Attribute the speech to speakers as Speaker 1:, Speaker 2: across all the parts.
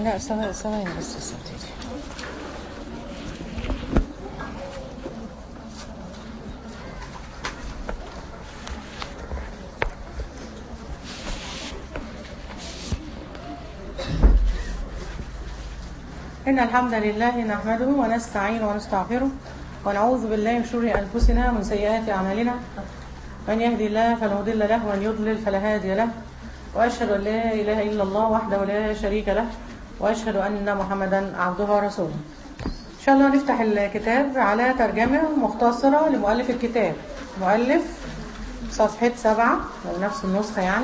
Speaker 1: لا ثواني ثواني بس يا سيدي إن الحمد لله نحمده ونستعين ونستغفره ونعوذ بالله من شرور أنفسنا ومن سيئات أعمالنا من يهدي الله فلا مضل له ومن يضلل فلا هادي له وأشهد أن لا إله إلا الله وحده لا شريك له وأشهد أن محمدا عبده ورسوله إن شاء الله نفتح الكتاب على ترجمة مختصرة لمؤلف الكتاب مؤلف صفحة سبعة أو نفس النسخة يعني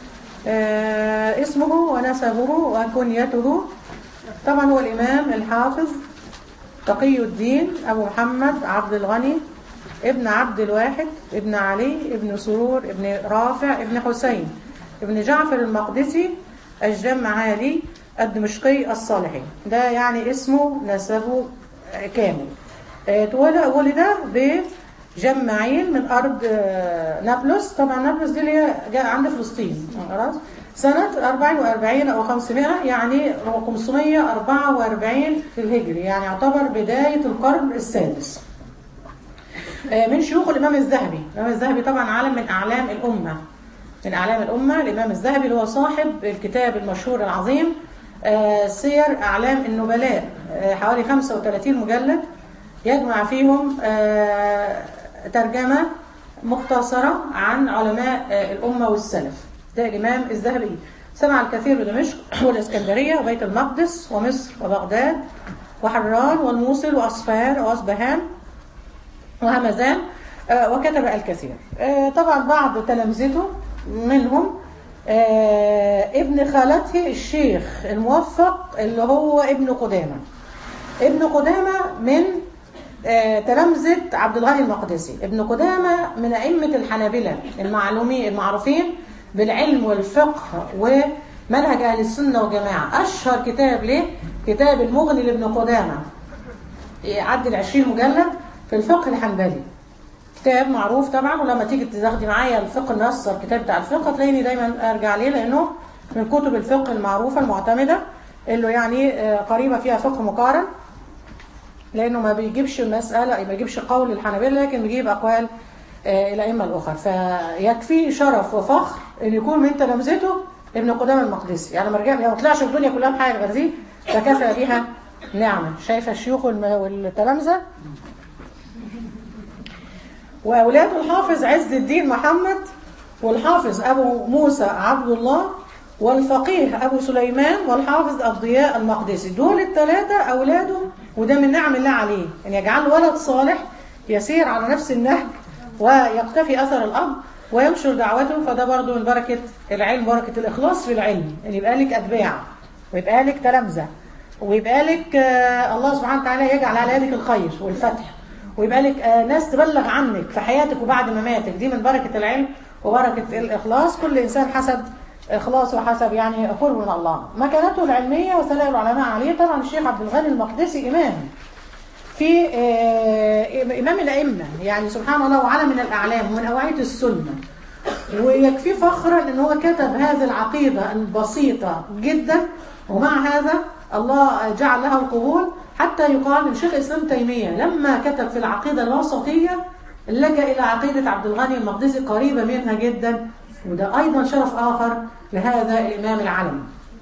Speaker 1: آه اسمه ونسبه وكنيته طبعا هو الإمام الحافظ تقي الدين أبو محمد عبد الغني ابن عبد الواحد ابن علي ابن سرور ابن رافع ابن حسين ابن جعفر المقدسي الجمعالي الدمشقي الصالحي ده يعني اسمه نسبه كامل ولد بجمعين من أرض نابلس طبعا نابلس دي اللي هي جاء عند فلسطين خلاص سنة 44 أو 500 يعني 544 في الهجري يعني يعتبر بداية القرن السادس من شيوخ الإمام الذهبي الإمام الذهبي طبعا عالم من أعلام الأمة من أعلام الأمة الإمام الذهبي اللي هو صاحب الكتاب المشهور العظيم سير أعلام النبلاء حوالي 35 مجلد يجمع فيهم ترجمة مختصرة عن علماء الأمة والسلف ده الإمام الذهبي سمع الكثير بدمشق والإسكندرية وبيت المقدس ومصر وبغداد وحران والموصل وأصفهان وأصبهان وهمزان وكتب الكثير طبعا بعض تلامذته منهم ابن خالته الشيخ الموفق اللي هو ابن قدامة ابن قدامة من تلامذة عبد الغني المقدسي ابن قدامة من أئمة الحنابلة المعلومين المعروفين بالعلم والفقه ومنهج أهل السنة والجماعة أشهر كتاب له كتاب المغني لابن قدامة يعدي 20 مجلد في الفقه الحنبلي كتاب معروف طبعا ولما تيجي تاخدي معايا الفقه النصر الكتاب بتاع الفقه تلاقيني دايما ارجع عليه لانه من كتب الفقه المعروفه المعتمده اللي يعني قريبه فيها فقه مقارن لانه ما بيجيبش مساله ما بيجيبش قول الحنابلة لكن بيجيب اقوال الائمه الاخر فيكفي شرف وفخر ان يكون من تلامذته ابن قدامه المقدسي يعني ما رجع ما طلعش في الدنيا كلها بحاجه غير دي فكفى بها نعمه شايفه الشيوخ والتلامذه وأولاده الحافظ عز الدين محمد والحافظ أبو موسى عبد الله والفقيه أبو سليمان والحافظ الضياء المقدسي دول الثلاثة أولاده وده من نعم الله عليه أن يجعل ولد صالح يسير على نفس النهج ويقتفي أثر الأب وينشر دعوته فده برضه من بركة العلم بركة الإخلاص في العلم أن يبقى لك أتباع ويبقى لك تلامذة ويبقى لك الله سبحانه وتعالى يجعل على يدك الخير والفتح ويبقى لك ناس تبلغ عنك في حياتك وبعد مماتك دي من بركة العلم وبركة الإخلاص كل إنسان حسب إخلاص وحسب يعني قرب من الله مكانته العلمية وثناء العلماء عليه طبعا الشيخ عبد الغني المقدسي إمام في إمام الأئمة يعني سبحان الله وعلم من الأعلام ومن أوعية السنة ويكفي فخرا أن هو كتب هذه العقيدة البسيطة جدا ومع هذا الله جعل لها القبول حتى يقال ان شيخ الاسلام تيميه لما كتب في العقيده الوسطيه لجا الى عقيده عبد الغني المقدسي قريبه منها جدا وده ايضا شرف اخر لهذا الامام العلم.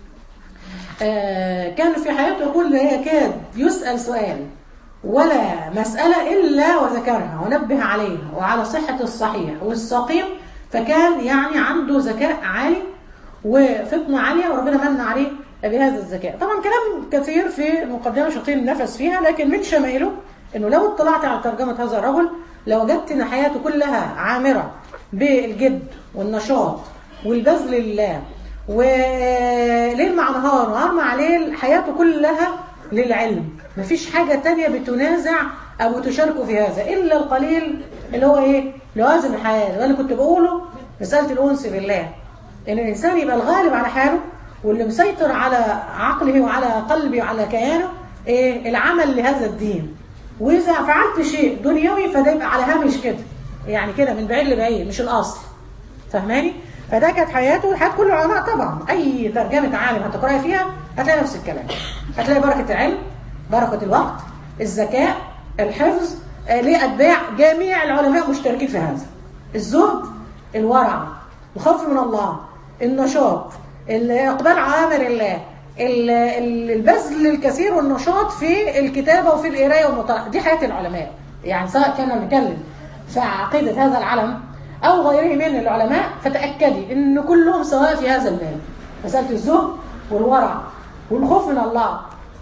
Speaker 1: آه كان في حياته يقول يكاد يسال سؤال ولا مساله الا وذكرها ونبه عليها وعلى صحه الصحيح والسقيم فكان يعني عنده ذكاء عالي وفطنه عاليه وربنا من عليه بهذا الذكاء طبعا كلام كثير في المقدمة شخصين النفس فيها لكن من شمائله انه لو اطلعت على ترجمة هذا الرجل لوجدت ان حياته كلها عامرة بالجد والنشاط والبذل لله وليل مع نهار ونهار مع ليل حياته كلها للعلم مفيش حاجة تانية بتنازع او تشاركه في هذا الا القليل اللي هو ايه لوازم الحياة وانا كنت بقوله مسألة الأنس بالله ان الانسان يبقى الغالب على حاله واللي مسيطر على عقله وعلى قلبه وعلى كيانه إيه العمل لهذا الدين وإذا فعلت شيء دنيوي فده يبقى على هامش كده يعني كده من بعيد لبعيد مش الأصل فاهماني؟ فده كانت حياته حياة كل العلماء طبعا أي ترجمة عالم هتقرأي فيها
Speaker 2: هتلاقي نفس الكلام هتلاقي بركة العلم بركة الوقت الذكاء الحفظ آه، ليه أتباع جميع العلماء مشتركين في هذا الزهد الورع الخوف من الله النشاط الإقبال على أمر الله ال- ال- البذل الكثير والنشاط في الكتابة وفي القراية والمطالعة دي حياة العلماء يعني سواء كنا بنتكلم في عقيدة هذا العلم أو غيره من العلماء فتأكدي إن كلهم سواء في هذا الباب مسألة الزهد والورع والخوف من الله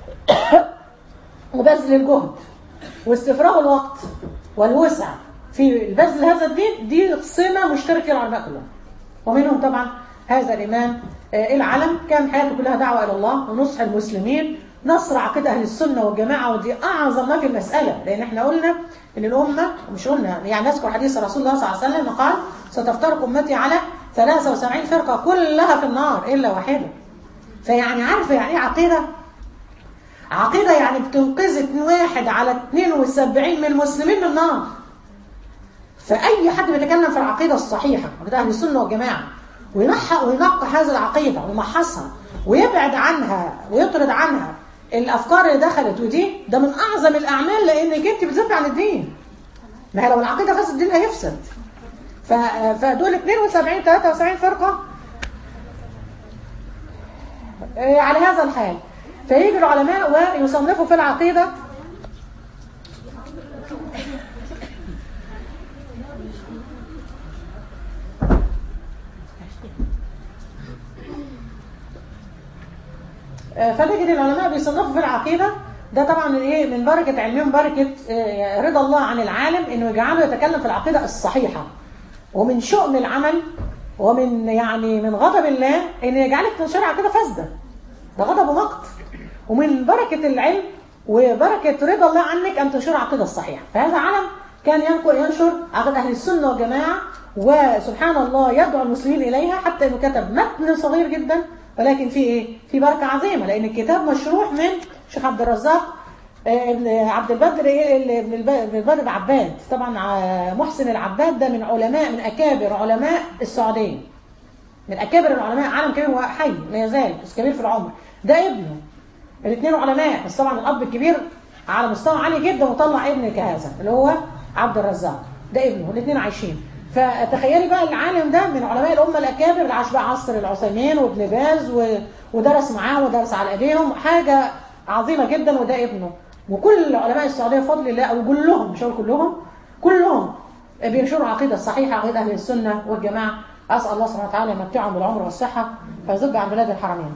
Speaker 2: وبذل الجهد واستفراغ الوقت والوسع في البذل هذا الدين دي سمة مشتركة العلماء كلهم ومنهم طبعا هذا الإمام آه، العلم كان حياته كلها دعوة إلى الله ونصح المسلمين نصر عقيدة أهل السنة والجماعة ودي أعظم ما في المسألة لأن احنا قلنا إن الأمة مش قلنا يعني نذكر حديث رسول الله صلى الله عليه وسلم قال ستفترق أمتي على 73 فرقة كلها في النار إلا واحدة فيعني عارفة يعني إيه عقيدة عقيدة يعني بتنقذ واحد على 72 من المسلمين من النار فأي حد بيتكلم في العقيدة الصحيحة عقيدة أهل السنة والجماعة وينحق وينقح هذه العقيدة ويمحصها ويبعد عنها ويطرد عنها الأفكار اللي دخلت ودي ده من أعظم الأعمال لأنك أنت بتذب عن الدين ما هي لو العقيدة فسد الدين هيفسد ف... فدول 72 73 فرقة آه، على هذا الحال فيجي العلماء ويصنفوا في العقيدة آه، فتجد العلماء بيصنفوا في العقيدة ده طبعا ايه من بركة علمهم بركة آه، رضا الله عن العالم انه يجعله يتكلم في العقيدة الصحيحة ومن شؤم العمل ومن يعني من غضب الله ان يجعلك تنشر عقيدة فاسدة ده غضب ومقت ومن بركة العلم وبركة رضا الله عنك أن تنشر عقيدة الصحيحة فهذا علم كان ينقل ينشر عقيدة أهل السنة والجماعة وسبحان الله يدعو المسلمين إليها حتى أنه كتب متن صغير جدا ولكن في إيه؟ في بركة عظيمة لأن الكتاب مشروح من شيخ عبد الرزاق آه، ابن عبد البدر إيه، ابن الب- ابن البدر العباد طبعا آه، محسن العباد ده من علماء من أكابر علماء السعودية من اكابر العلماء عالم كبير هو حي لا يزال بس كبير في العمر ده ابنه الاثنين علماء بس طبعا الاب الكبير على مستوى عالي جدا وطلع ابن كهذا اللي هو عبد الرزاق ده ابنه الاثنين عايشين فتخيلي بقى العالم ده من علماء الامه الاكابر اللي عاش بقى عصر العثيمين وابن باز و... ودرس معاهم ودرس على ايديهم حاجه عظيمه جدا وده ابنه وكل علماء السعوديه بفضل الله او كلهم مش هقول كلهم كلهم بينشروا عقيده الصحيحه عقيده اهل السنه والجماعه اسال الله سبحانه وتعالى يمتعهم بالعمر والصحه فيزج عن بلاد الحرمين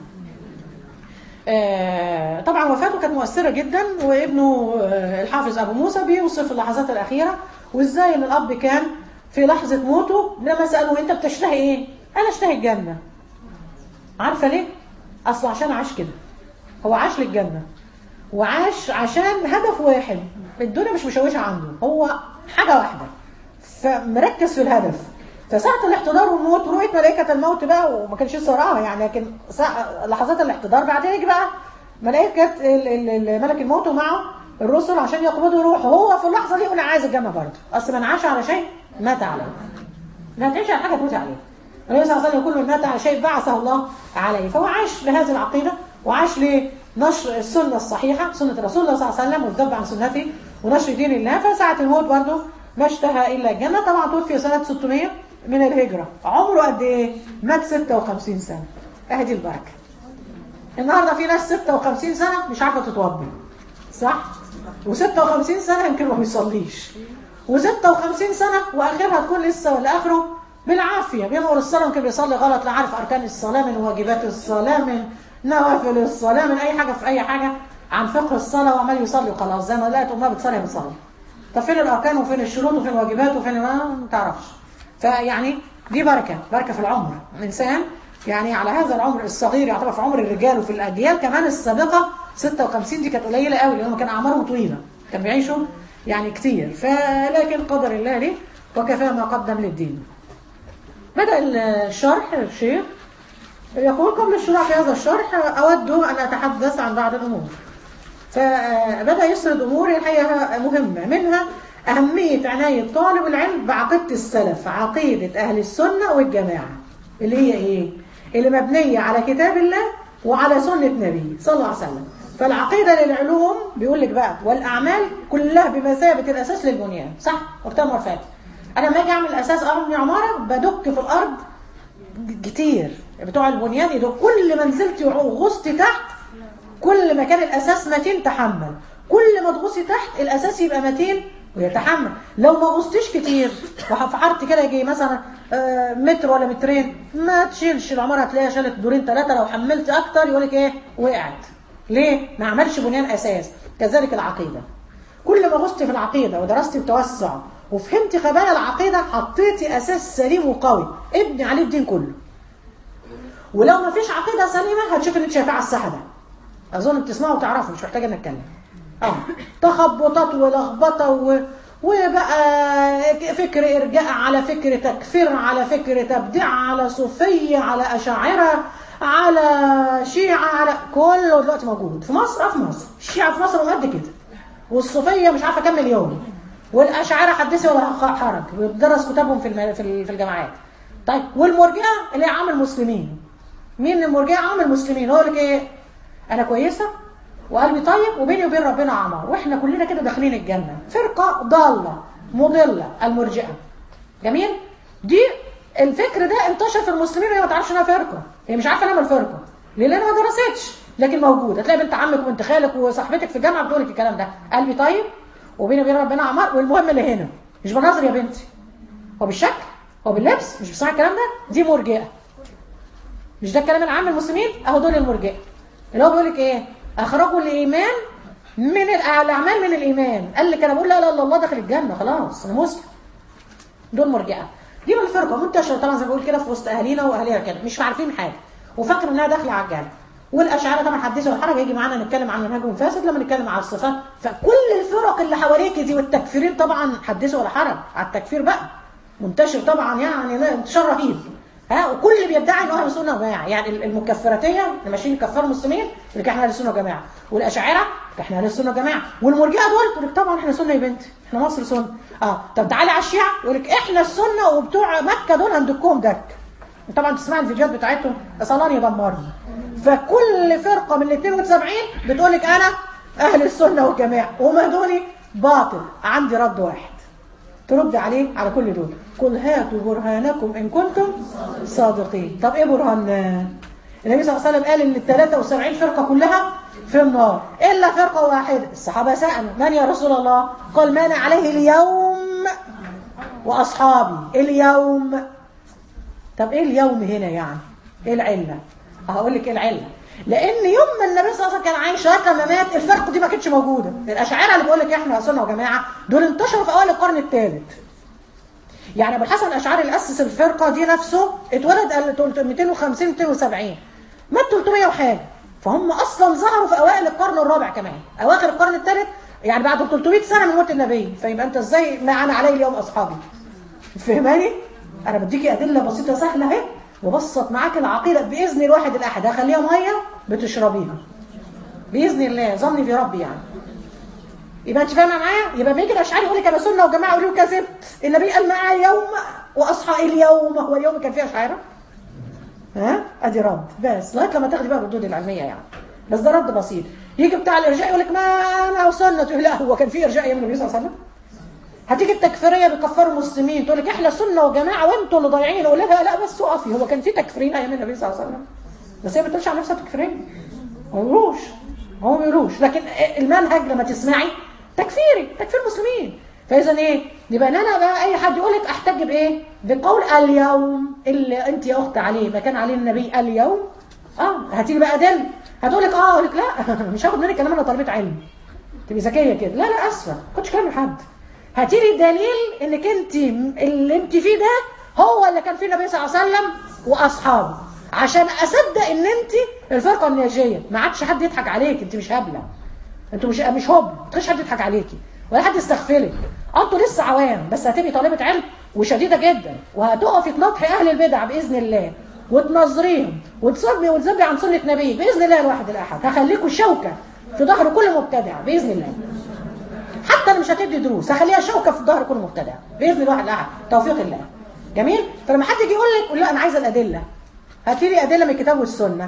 Speaker 2: آه، طبعا وفاته كانت مؤثرة جدا وابنه آه، الحافظ أبو موسى بيوصف اللحظات الأخيرة وإزاي إن الأب كان في لحظة موته لما سألوه أنت بتشتهي إيه؟ أنا أشتهي الجنة عارفة ليه؟ أصل عشان عاش كده هو عاش للجنة وعاش عشان هدف واحد الدنيا مش مشوشة عنده هو حاجة واحدة فمركز في الهدف فساعة الاحتضار والموت رؤية ملائكة الموت بقى وما كانش لسه وراها يعني لكن ساعة لحظات الاحتضار بعدين يجي بقى ملائكة ال- ال- ال- ملك الموت ومعه الرسل عشان يقبضوا روحه هو في اللحظة دي يقول أنا عايز الجنة برضه أصل من عاش على شيء مات عليه لا تعيش على حاجة تموت عليه النبي صلى الله عليه وسلم يقول من مات على شيء بعثه الله عليه فهو عاش لهذه العقيدة وعاش لنشر السنة الصحيحة سنة رسول الله صلى الله عليه وسلم والذب عن سنته ونشر دين الله فساعة الموت برضه ما اشتهى إلا الجنة طبعا توفي سنة 600 من الهجرة عمره قد إيه؟ مات 56 سنة أهدي البركة النهاردة في ناس 56 سنة مش عارفة تتوضى صح؟ و56 سنة يمكن ما بيصليش و56 سنة وآخرها تكون لسه ولا آخره بالعافية بيمر الصلاة يمكن بيصلي غلط لا عارف أركان الصلاة من واجبات الصلاة من نوافل الصلاة من أي حاجة في أي حاجة عن فقه الصلاة وعمال يصلي وخلاص زي ما لقيت أمها بتصلي بتصلي طب فين الأركان وفين الشروط وفين الواجبات وفين ما ما تعرفش فيعني دي بركة بركة في العمر الإنسان يعني على هذا العمر الصغير يعتبر في عمر الرجال وفي الأجيال كمان السابقة 56 دي كانت قليلة قوي لأنهم كان أعمارهم طويلة كانوا بيعيشوا يعني كتير فلكن قدر الله ليه وكفى ما قدم للدين بدأ الشرح الشيخ يقول قبل الشروع في هذا الشرح أود أن أتحدث عن بعض الأمور فبدأ يسرد أمور الحقيقة مهمة منها أهمية عناية طالب العلم بعقيدة السلف عقيدة أهل السنة والجماعة اللي هي إيه؟ اللي مبنية على كتاب الله وعلى سنة نبي صلى الله عليه وسلم فالعقيدة للعلوم بيقول لك بقى والأعمال كلها بمثابة الأساس للبنيان صح؟ وقتها مرة فاتت أنا لما أجي أعمل أساس أبني عمارة بدك في الأرض كتير بتوع البنيان يدق كل ما نزلت وغصت تحت كل ما كان الأساس متين تحمل كل ما تغصي تحت الأساس يبقى متين ويتحمل لو ما غصتش كتير وحفرت كده يجي مثلا آه، متر ولا مترين ما تشيلش العمارة هتلاقيها شالت دورين ثلاثة لو حملت أكتر يقولك إيه وقعت ليه؟ ما عملش بنيان أساس كذلك العقيدة كل ما غصت في العقيدة ودرست بتوسع وفهمت خبايا العقيدة حطيتي أساس سليم وقوي ابني عليه الدين كله ولو ما فيش عقيدة سليمة هتشوف اللي انت شايفاه على الساحة ده أظن بتسمعوا وتعرفوا مش محتاجة نتكلم اه تخبطات ولخبطة و... وبقى فكر إرجاء على فكر تكفير على فكر تبديع على صوفية على أشاعرة على شيعة على كله دلوقتي موجود في مصر اه في مصر الشيعة في مصر قد كده والصوفية مش عارفة كم مليون والأشاعرة حدثي ولا حرج وبدرس كتابهم في الم- في ال- في الجامعات طيب والمرجئة اللي هي عام المسلمين مين المرجئة عام المسلمين هو لك ايه انا كويسة وقلبي طيب وبيني وبين ربنا عمار واحنا كلنا كده داخلين الجنة فرقة ضالة مضلة المرجئة جميل دي الفكر ده انتشر في المسلمين وهي ما تعرفش انها فرقة هي مش عارفة انها الفرقة ليه لانها ما درستش لكن موجود هتلاقي بنت عمك وبنت خالك وصاحبتك في الجامعة بتقول لك الكلام ده قلبي طيب وبيني وبين ربنا عمار والمهم اللي هنا مش بنظر يا بنتي هو بالشكل هو باللبس مش بسمع الكلام ده دي مرجئة مش ده الكلام العام المسلمين اهو دول المرجئه اللي هو بيقول لك ايه اخرجوا الايمان من الأع- الاعمال من الايمان قال لك انا بقول لا اله الا الله داخل الجنه خلاص انا مسلم دول مرجئه دي من الفرقه منتشره طبعا زي ما بقول كده في وسط اهالينا واهاليها كده مش عارفين حاجه وفاكر انها داخله على الجنه والاشاعره طبعا حدثوا الحرج يجي معانا نتكلم عن منهجهم فاسد لما نتكلم على الصفات فكل الفرق اللي حواليك دي والتكفيرين طبعا حدثوا ولا حرج على التكفير بقى منتشر طبعا يعني لا- انتشار رهيب ها وكل اللي بيدعي انه اهل سنه وجماعه يعني ال- المكفرتيه اللي ماشيين يكفروا المسلمين اللي احنا اهل السنه وجماعه والاشاعره احنا اهل السنه وجماعه والمرجئه دول يقول لك طبعا احنا سنه يا بنتي احنا مصر سنه اه طب تعالي على الشيعه يقول لك احنا السنه وبتوع مكه دول هندكهم دك طبعا تسمع الفيديوهات بتاعتهم صلاني يدمرني فكل فرقه من ال 72 بتقول لك انا اهل السنه والجماعه وما دوني باطل عندي رد واحد ترد عليه على كل دول قل هاتوا برهانكم ان كنتم صادقين طب ايه برهاننا النبي صلى الله عليه وسلم قال ان ال 73 فرقه كلها في النار الا فرقه واحده الصحابه سالوا من يا رسول الله قال ما انا عليه اليوم واصحابي اليوم طب ايه اليوم هنا يعني ايه العله هقول لك ايه العله لان يوم ما النبي صلى الله عليه وسلم كان عايش لغايه لما مات الفرقه دي ما كانتش موجوده الاشاعره اللي بقول لك احنا سنه وجماعه دول انتشروا في اوائل القرن الثالث يعني ابو الحسن الاشعري اللي اسس الفرقه دي نفسه اتولد قال 250 270 مات 300 وحاجه فهم اصلا ظهروا في اوائل القرن الرابع كمان اواخر القرن الثالث يعني بعد 300 سنه من موت النبي فيبقى انت ازاي ما انا عليه اليوم اصحابي فهماني انا بديكي ادله بسيطه سهله اهي وبسط معاك العقيده باذن الواحد الاحد هخليها ميه بتشربيها باذن الله ظني في ربي يعني يبقى انت فاهمه معايا يبقى بيجي الاشعري يقول لك انا سنه وجماعه يقولوا كذبت النبي قال معايا يوم واصحى اليوم هو اليوم كان فيه اشاعره ها ادي رد بس لغايه لما تاخدي بقى الردود العلميه يعني بس ده رد بسيط يجي بتاع الارجاء يقول لك ما انا سنه تقول لا هو كان في ارجاء ايام النبي صلى الله عليه وسلم هتيجي التكفيريه بيكفروا المسلمين تقول لك احنا سنه وجماعه وانتوا اللي ضايعين اقول لها لا بس اقفي هو كان في تكفيرين ايام النبي صلى الله عليه وسلم بس هي ما بتقولش على نفسها تكفيرين ما بيقولوش هو ما بيقولوش لكن المنهج لما تسمعي تكفيري تكفير المسلمين فاذا ايه يبقى ان انا بقى اي حد يقول لك احتج بايه بقول اليوم اللي انت يا اخت عليه ما كان عليه النبي اليوم اه هتيجي بقى دل هتقول لك اه اقول لك لا مش هاخد منك كلام انا طالبه علم تبقي ذكيه كده لا لا اسفه ما كنتش كلام حد هاتي لي دليل انك انت اللي انت فيه ده هو اللي كان فيه النبي صلى الله عليه وسلم واصحابه عشان اصدق ان انت الفرقه الناجيه ما عادش حد يضحك عليك انت مش هبله انتوا مش مش هب ما تخش حد يضحك عليكي ولا حد يستغفلك انتوا لسه عوام بس هتبقي طالبه علم وشديده جدا وهتقفي تنطحي اهل البدع باذن الله وتنظريهم وتصبي وتذبي عن سنه نبي باذن الله الواحد الاحد هخليكوا شوكه في ظهر كل مبتدع باذن الله حتى انا مش هتدي دروس هخليها شوكه في ظهر كل مبتدع باذن الله الاحد توفيق الله جميل فلما حد يجي يقول لك لا انا عايزه الادله هاتي لي ادله من الكتاب والسنه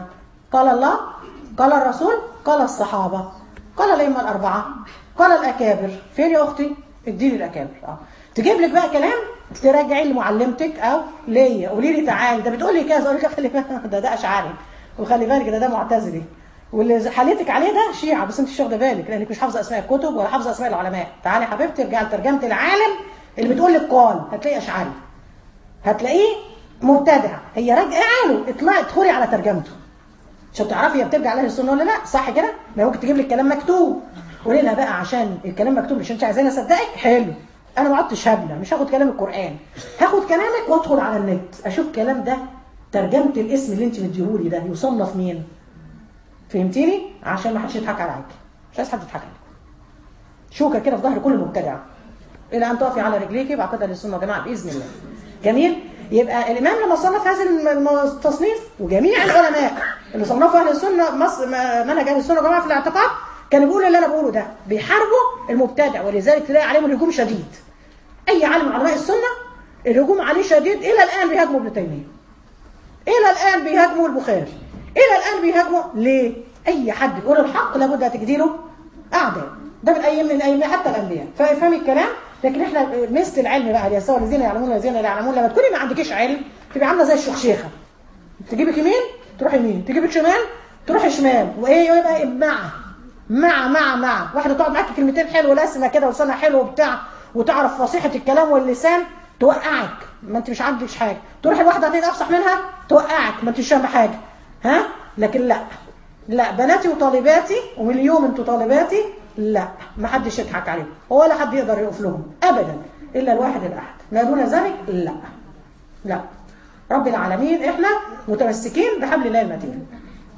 Speaker 2: قال الله قال الرسول قال الصحابة قال الأئمة الأربعة قال الأكابر فين يا أختي اديني الأكابر اه تجيب لك بقى كلام ترجعي لمعلمتك أو ليا قولي لي تعالي ده بتقول لي كذا اقول لك خلي بالك ده ده أشعري وخلي بالك ده ده معتزلي واللي حالتك عليه ده شيعة بس انت مش واخده بالك لانك مش حافظه اسماء الكتب ولا حافظه اسماء العلماء تعالي يا حبيبتي ارجعي لترجمه العالم اللي بتقول لك قال هتلاقي اشعري هتلاقيه مبتدع هي راجعه له اطلعي ادخلي على ترجمته عشان تعرفي هي بترجع لاهل السنه ولا لا صح كده ما ممكن تجيب لك كلام مكتوب قولي لها بقى عشان الكلام مكتوب مش انت عايزاني اصدقك حلو انا ما عدتش هبله مش هاخد كلام القران هاخد كلامك وادخل على النت اشوف الكلام ده ترجمه الاسم اللي انت مديهولي ده يصنف مين فهمتيني عشان ما حدش يضحك عليك مش عايز حد يضحك عليك شوكه كده في ظهر كل مبتدع الى ان تقفي على رجليك يبقى عقيده للسنه يا جماعه باذن الله جميل يبقى الامام لما صنف هذا الم- التصنيف وجميع العلماء اللي صنفوا اهل السنه مصر م- منهج اهل السنه جماعه في الاعتقاد كانوا بيقولوا اللي انا بقوله ده بيحاربوا المبتدع ولذلك تلاقي عليهم الهجوم شديد اي عالم من علماء السنه الهجوم عليه شديد الى الان بيهاجموا ابن تيميه الى الان بيهاجموا البخاري الى الان بيهاجموا ليه اي حد يقول الحق لابد هتجدي له اعداء ده من ايام من ايام حتى الانبياء فافهمي الكلام لكن احنا مثل العلم بقى يسوى الذين يعلمون والذين لا يعلمون لما تكوني ما عندكيش علم تبقى عامله زي الشخشيخه تجيبك يمين تروح يمين تجيبك شمال تروح شمال وايه يبقى مع مع مع مع واحده تقعد معاكي كلمتين حلوه لسنه كده ولسانها حلو وبتاع وتعرف فصيحه الكلام واللسان توقعك ما انت مش عندكش حاجه تروح الواحده تانية افصح منها توقعك ما انتش فاهمه حاجه ها لكن لا لا بناتي وطالباتي ومليون انتوا طالباتي لا ما حدش يضحك عليهم ولا حد يقدر يقف لهم ابدا الا الواحد الاحد ما دون ذلك لا لا رب العالمين احنا متمسكين بحبل الله المتين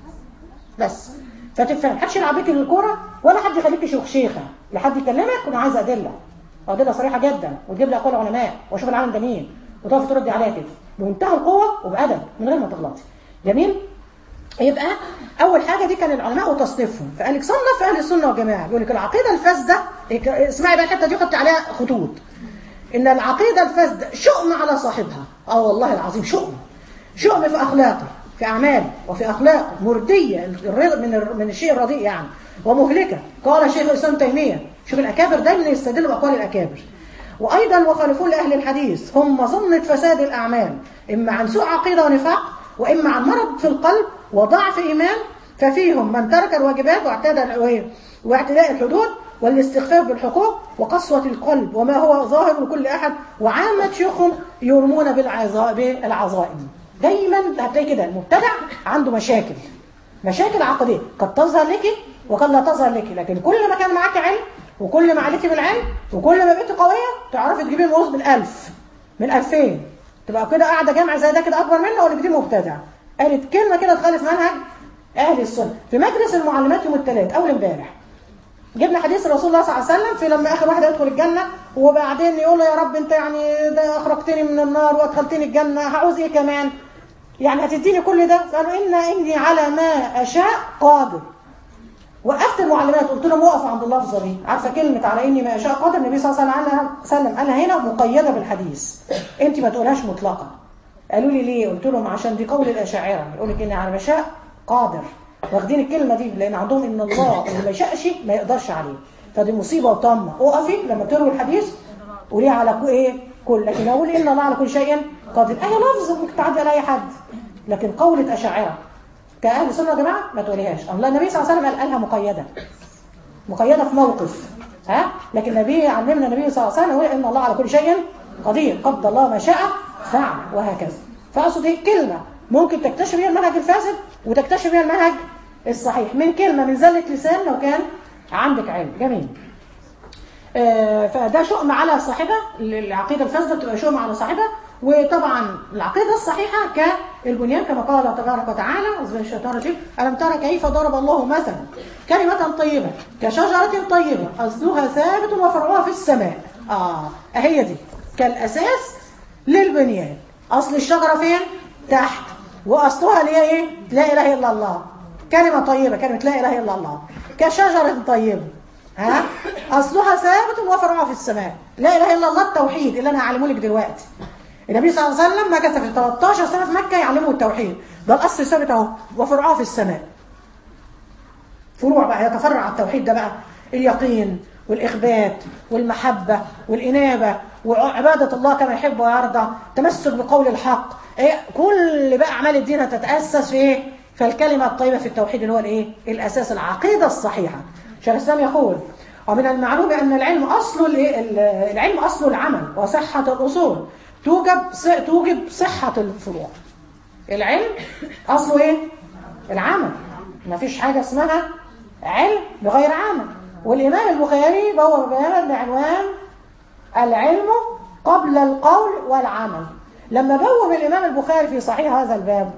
Speaker 2: بس فتفهم محدش يلعب بيك الكوره ولا حد يخليك شيخه لا حد يكلمك وانا عايز ادله ادله صريحه جدا وتجيب لي اقوال علماء واشوف العالم ده مين وتقف تردي عليها كده بمنتهى القوه وبادب من غير ما تغلطي جميل يبقى اول حاجه دي كان العلماء وتصنيفهم فقال لك صنف اهل السنه والجماعه يقول لك العقيده الفاسده اسمعي بقى الحته دي حطي عليها خطوط ان العقيده الفاسده شؤم على صاحبها اه والله العظيم شؤم شؤم في اخلاقه في اعماله وفي اخلاقه مرديه الرضا من الر- من الشيء الرديء يعني ومهلكه قال شيخ الاسلام تيميه شوف الاكابر دايما يستدلوا باقوال الاكابر وايضا مخالفون لاهل الحديث هم مظنه فساد الاعمال اما عن سوء عقيده ونفاق واما عن مرض في القلب وضعف ايمان ففيهم من ترك الواجبات واعتدى ال- واعتداء الحدود والاستخفاف بالحقوق وقسوة القلب وما هو ظاهر لكل أحد وعامة شيوخهم يرمون بالعظا- بالعظائم دايما هتلاقي كده المبتدع عنده مشاكل مشاكل عقدية قد تظهر لك وقد لا تظهر لك لكن كل ما كان معاك علم وكل ما عليك بالعلم وكل ما بقيت قوية تعرفي تجيبي الموز بالألف من ألفين تبقى كده قاعدة جامعة زي ده كده أكبر منها ولا دي مبتدع قالت كلمة كده تخالف منهج أهل السنة في مجلس المعلمات يوم الثلاث أول امبارح جبنا حديث رسول الله صلى الله عليه وسلم في لما اخر واحد يدخل الجنه وبعدين يقول له يا رب انت يعني ده اخرجتني من النار وادخلتني الجنه هعوز ايه كمان؟ يعني هتديني كل ده؟ قالوا ان اني على ما اشاء قادر. وقفت المعلمات قلت لهم وقفوا عند اللفظه دي عارفه كلمه على اني ما اشاء قادر النبي صلى الله عليه وسلم قالها هنا مقيده بالحديث انت ما تقولهاش مطلقه قالوا لي ليه قلت لهم عشان دي قول الاشاعره يقول لك اني على ما اشاء قادر واخدين الكلمه دي لان عندهم ان الله اللي ما يشاءش ما يقدرش عليه فدي مصيبه وطامه اقفي لما تروي الحديث قوليها على كو ايه كل لكن اقول ان الله على كل شيء قادر اي لفظ ممكن تعدي على اي حد لكن قولة اشاعره كاهل السنه يا جماعه ما تقوليهاش الله النبي صلى الله عليه وسلم قال- قالها مقيده مقيده في موقف ها لكن النبي علمنا النبي صلى الله عليه وسلم يقول ان الله على كل شيء قدير قد الله ما شاء فعل وهكذا فاقصد ايه كلمه ممكن تكتشف بيها المنهج الفاسد وتكتشف بيها المنهج الصحيح من كلمه من زله لسان لو كان عندك علم جميل آه، فده شؤم على صاحبها العقيده الفاسده بتبقى شؤم على صاحبها وطبعا العقيده الصحيحه كالبنيان كما قال تبارك وتعالى اعوذ بالله من الشيطان الرجيم الم ترى كيف ضرب الله مثلا كلمه طيبه كشجره طيبه اصلها ثابت وفرعها في السماء اه هي دي كالاساس للبنيان اصل الشجره فين تحت واصلها اللي هي ايه لا اله الا الله كلمه طيبه كلمه لا اله الا الله كشجره طيبه ها اصلها ثابت وفرعها في السماء لا اله الا الله التوحيد اللي انا هعلمه لك دلوقتي النبي صلى الله عليه وسلم مكث في 13 سنة في مكة يعلمه التوحيد ده الأصل ثابت أهو وفرعه في السماء فروع بقى يتفرع على التوحيد ده بقى اليقين والإخبات والمحبة والإنابة وعبادة الله كما يحب ويرضى تمسك بقول الحق إيه كل بقى أعمال الدين هتتأسس في إيه؟ فالكلمة الطيبة في التوحيد اللي هو الإيه؟ الأساس العقيدة الصحيحة شيخ الإسلام يقول ومن المعلوم أن العلم أصل العلم أصل العمل وصحة الأصول توجب توجب صحة الفروع العلم أصله إيه؟ العمل ما فيش حاجة اسمها علم بغير عمل والإمام البخاري بوب بيانا بعنوان العلم قبل القول والعمل لما بوب الإمام البخاري في صحيح هذا الباب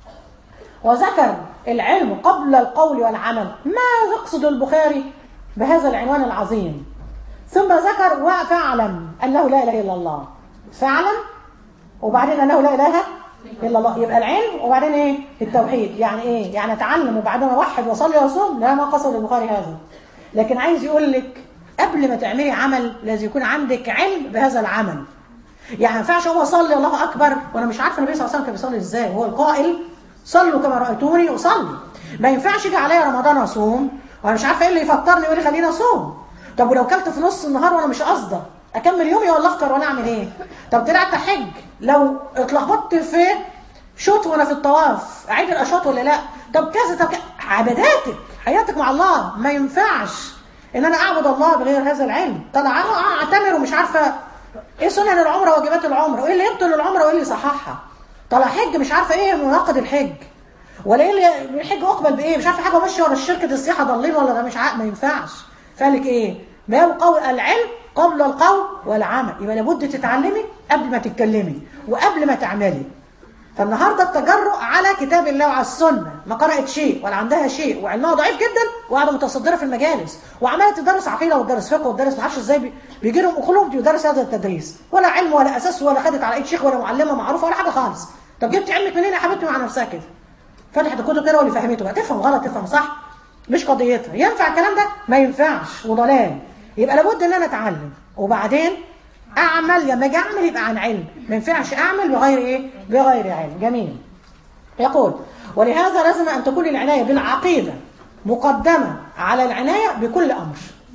Speaker 2: وذكر العلم قبل القول والعمل ما يقصد البخاري بهذا العنوان العظيم ثم ذكر وفاعلم أنه لا إله إلا الله فاعلم وبعدين أنه لا إله إلا الله يبقى العلم وبعدين إيه التوحيد يعني إيه يعني أتعلم وبعدين أوحد وأصلي وأصوم لا ما قصد البخاري هذا لكن عايز يقول لك قبل ما تعملي عمل لازم يكون عندك علم بهذا العمل يعني ما ينفعش هو اصلي الله اكبر وانا مش عارفه النبي صلى الله عليه وسلم كان بيصلي ازاي هو القائل صلوا كما رايتوني اصلي ما ينفعش يجي عليا رمضان اصوم وانا مش عارفه ايه اللي يفطرني وايه اللي يخليني اصوم طب ولو كلت في نص النهار وانا مش قاصده اكمل يومي ولا افطر وانا اعمل ايه طب طلعت حج لو اتلخبطت في شوط وانا في الطواف اعيد الاشواط ولا لا طب كذا طب كذا عباداتك حياتك مع الله ما ينفعش ان انا اعبد الله بغير هذا العلم طلع اعتمر ومش عارفه ايه سنن العمره واجبات العمره وايه اللي يبطل العمره وايه اللي يصححها طلع حج مش عارفه ايه مناقض الحج ولا ايه اللي الحج اقبل بايه مش عارفه حاجه ماشيه ورا شركه السياحه ضالين ولا ده مش عارف ما ينفعش فقالك ايه ما القول العلم قبل القول والعمل يبقى لابد تتعلمي قبل ما تتكلمي وقبل ما تعملي فالنهارده التجرؤ على كتاب الله وعلى السنه ما قرات شيء ولا عندها شيء وعلمها ضعيف جدا وقاعده متصدره في المجالس وعماله تدرس عقيده وتدرس فقه وتدرس ما اعرفش ازاي بيجي لهم قلوب يدرس هذا التدريس ولا علم ولا اساس ولا خدت على ايد شيخ ولا معلمه معروفه ولا حاجه خالص طب جبت علمك منين يا حبيبتي مع نفسها كده فتحت الكتب كده واللي فهمته بقى تفهم غلط تفهم صح مش قضيتها ينفع الكلام ده ما ينفعش وضلال يبقى لابد ان انا اتعلم وبعدين اعمل لما اجي اعمل يبقى عن علم ما ينفعش اعمل بغير ايه بغير علم جميل يقول ولهذا لازم ان تكون العنايه بالعقيده مقدمه على العنايه بكل امر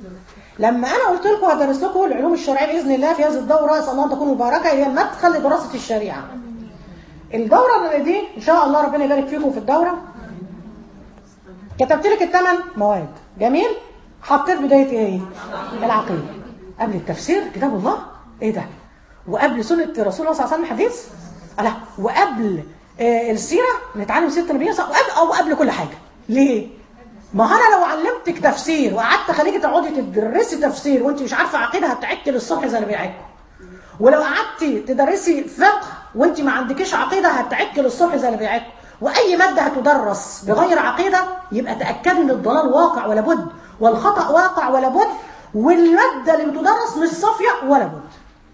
Speaker 2: لما انا قلت لكم هدرس لكم العلوم الشرعيه باذن الله في هذه الدوره اسال الله ان تكون مباركه هي المدخل لدراسه الشريعه الدوره دي ان شاء الله ربنا يبارك فيكم في الدوره كتبت لك الثمان مواد جميل حطيت بدايه ايه العقيده قبل التفسير كتاب الله ايه ده وقبل سنه رسول الله صلى الله عليه وسلم حديث لا وقبل آه السيره نتعلم سيره النبي صلى الله عليه وسلم او قبل كل حاجه ليه ما انا لو علمتك تفسير وقعدت خليكي تقعدي تدرسي تفسير وانت مش عارفه عقيده هتعكي للصبح زي اللي بيعكوا ولو قعدتي تدرسي فقه وانت ما عندكيش عقيده هتعكي للصبح زي اللي بيعكوا واي ماده هتدرس بغير عقيده يبقى تاكدي ان الضلال واقع ولا بد والخطا واقع ولا بد والماده اللي بتدرس مش صافيه ولا بد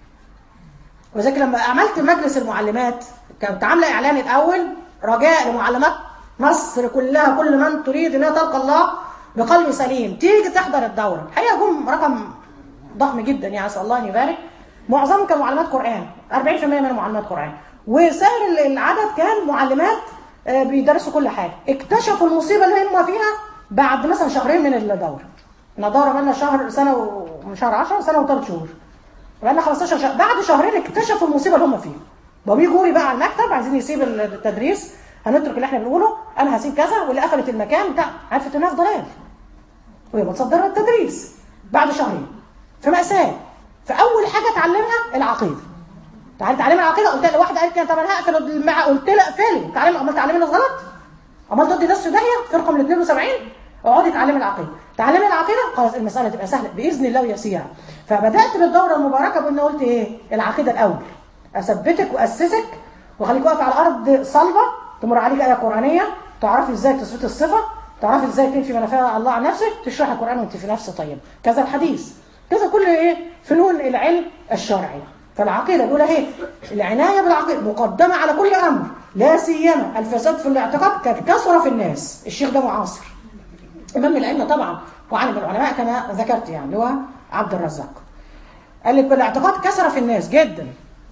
Speaker 2: وذلك لما عملت مجلس المعلمات كنت عامله اعلان الاول رجاء لمعلمات مصر كلها كل من تريد انها تلقى الله بقلب سليم تيجي تحضر الدوره الحقيقه جم رقم ضخم جدا يعني اسال الله ان يبارك معظمهم كانوا معلمات قران 40% منهم معلمات قران وسائر العدد كان معلمات بيدرسوا كل حاجه اكتشفوا المصيبه اللي هم فيها بعد مثلا شهرين من الدوره احنا دوره بقى شهر سنه ومن شهر 10 سنه وثلاث شهور بقى لنا 15 شهر بعد شهرين اكتشفوا المصيبه اللي هم فيها بقوا بيجوا لي بقى على المكتب عايزين يسيب التدريس هنترك اللي احنا بنقوله انا هسيب كذا واللي قفلت المكان بتاع عرفت انها في ضلال وهي متصدره التدريس بعد شهرين في مأساة فأول حاجة اتعلمها العقيدة تعالي تعلمي العقيدة قلت لها واحدة قالت لي طب انا هقفل المع قلت لها اقفلي تعلمي امال تعلمي الناس غلط امال تدي ناس في داهية فرقة من 72 اقعدي تعلمي العقيدة تعلمي العقيدة خلاص المسألة تبقى سهلة بإذن الله ويسيرة فبدأت بالدورة المباركة بأن قلت ايه العقيدة الأول أثبتك وأسسك وخليك واقف على أرض صلبة تمر عليك آية قرآنية تعرفي ازاي تثبت الصفة تعرفي ازاي تنفي منافع الله عن نفسك تشرحي القرآن وانت في نفس طيب كذا الحديث كذا كل ايه فنون العلم الشرعي فالعقيدة الأولى هي العناية بالعقيدة مقدمة على كل أمر لا سيما الفساد في الاعتقاد قد كثر في الناس الشيخ ده معاصر إمام الأئمة طبعا وعالم العلماء كما ذكرت يعني اللي هو عبد الرزاق قال لك بالاعتقاد كثر في الناس جدا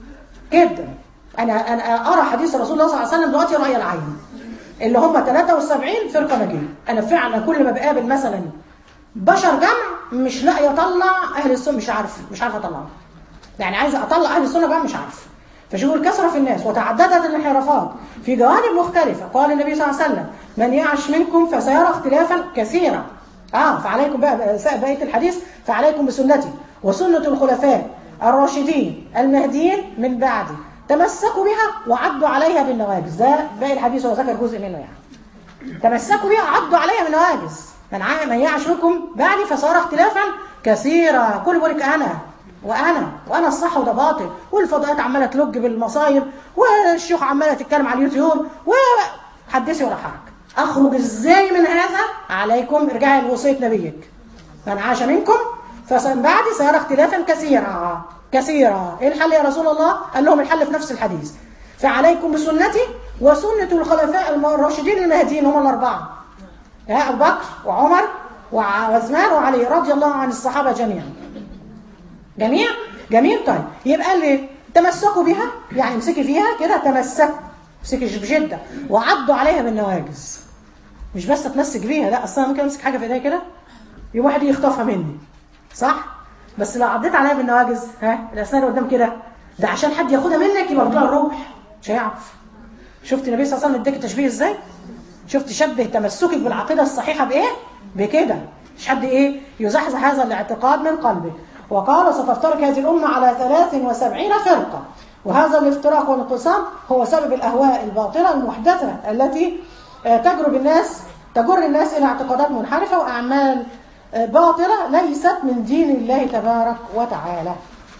Speaker 2: جدا انا انا ارى حديث رسول الله صلى الله عليه وسلم دلوقتي راي العين اللي هم 73 فرقه ناجيه انا فعلا كل ما بقابل مثلا بشر جمع مش لاقي اطلع اهل السنه مش عارف مش عارفه اطلعهم يعني عايزه اطلع اهل السنه بقى مش عارف فشوفوا الكثره في الناس وتعددت الانحرافات في جوانب مختلفه قال النبي صلى الله عليه وسلم من يعش منكم فسيرى اختلافا كثيرا اه فعليكم بقى بقيه الحديث فعليكم بسنتي وسنه الخلفاء الراشدين المهديين من بعدي تمسكوا بها وعدوا عليها بالنواجذ ده باقي الحديث هو ذكر جزء منه يعني تمسكوا بها وعدوا عليها بالنواجذ من ع- من يعش منكم بعدي فصار اختلافا كثيرا كل بقول لك انا وانا وانا الصح وده باطل والفضاءات عماله تلج بالمصايب والشيوخ عماله تتكلم على اليوتيوب وحدثي ولا حرج اخرج ازاي من هذا عليكم ارجعي لوصيه نبيك من عاش منكم فمن بعد سيرى اختلافا كثيرا كثيرا ايه الحل يا رسول الله قال لهم الحل في نفس الحديث فعليكم بسنتي وسنة الخلفاء الراشدين المهديين هم الأربعة يا أبو بكر وعمر وعثمان وعلي رضي الله عن الصحابة جميعا جميع جميل طيب يبقى قال لي تمسكوا بها يعني امسكي فيها كده تمسكوا امسكي بجدة وعضوا عليها بالنواجذ مش بس اتمسك بيها لا اصلا ممكن امسك حاجه في ايديا كده يوم واحد يخطفها مني صح بس لو عديت عليها بالنواجذ ها الاسنان قدام كده ده عشان حد ياخدها منك يبقى بتوع الروح مش هيعرف شفت النبي صلى الله عليه وسلم اداك تشبيه ازاي شفت شبه تمسكك بالعقيده الصحيحه بايه بكده مش حد ايه يزحزح هذا الاعتقاد من قلبه وقال ستفترق هذه الامه على 73 فرقه وهذا الافتراق والانقسام هو سبب الاهواء الباطله المحدثه التي آه، تجرب الناس تجر الناس الى اعتقادات منحرفه واعمال آه، باطله ليست من دين الله تبارك وتعالى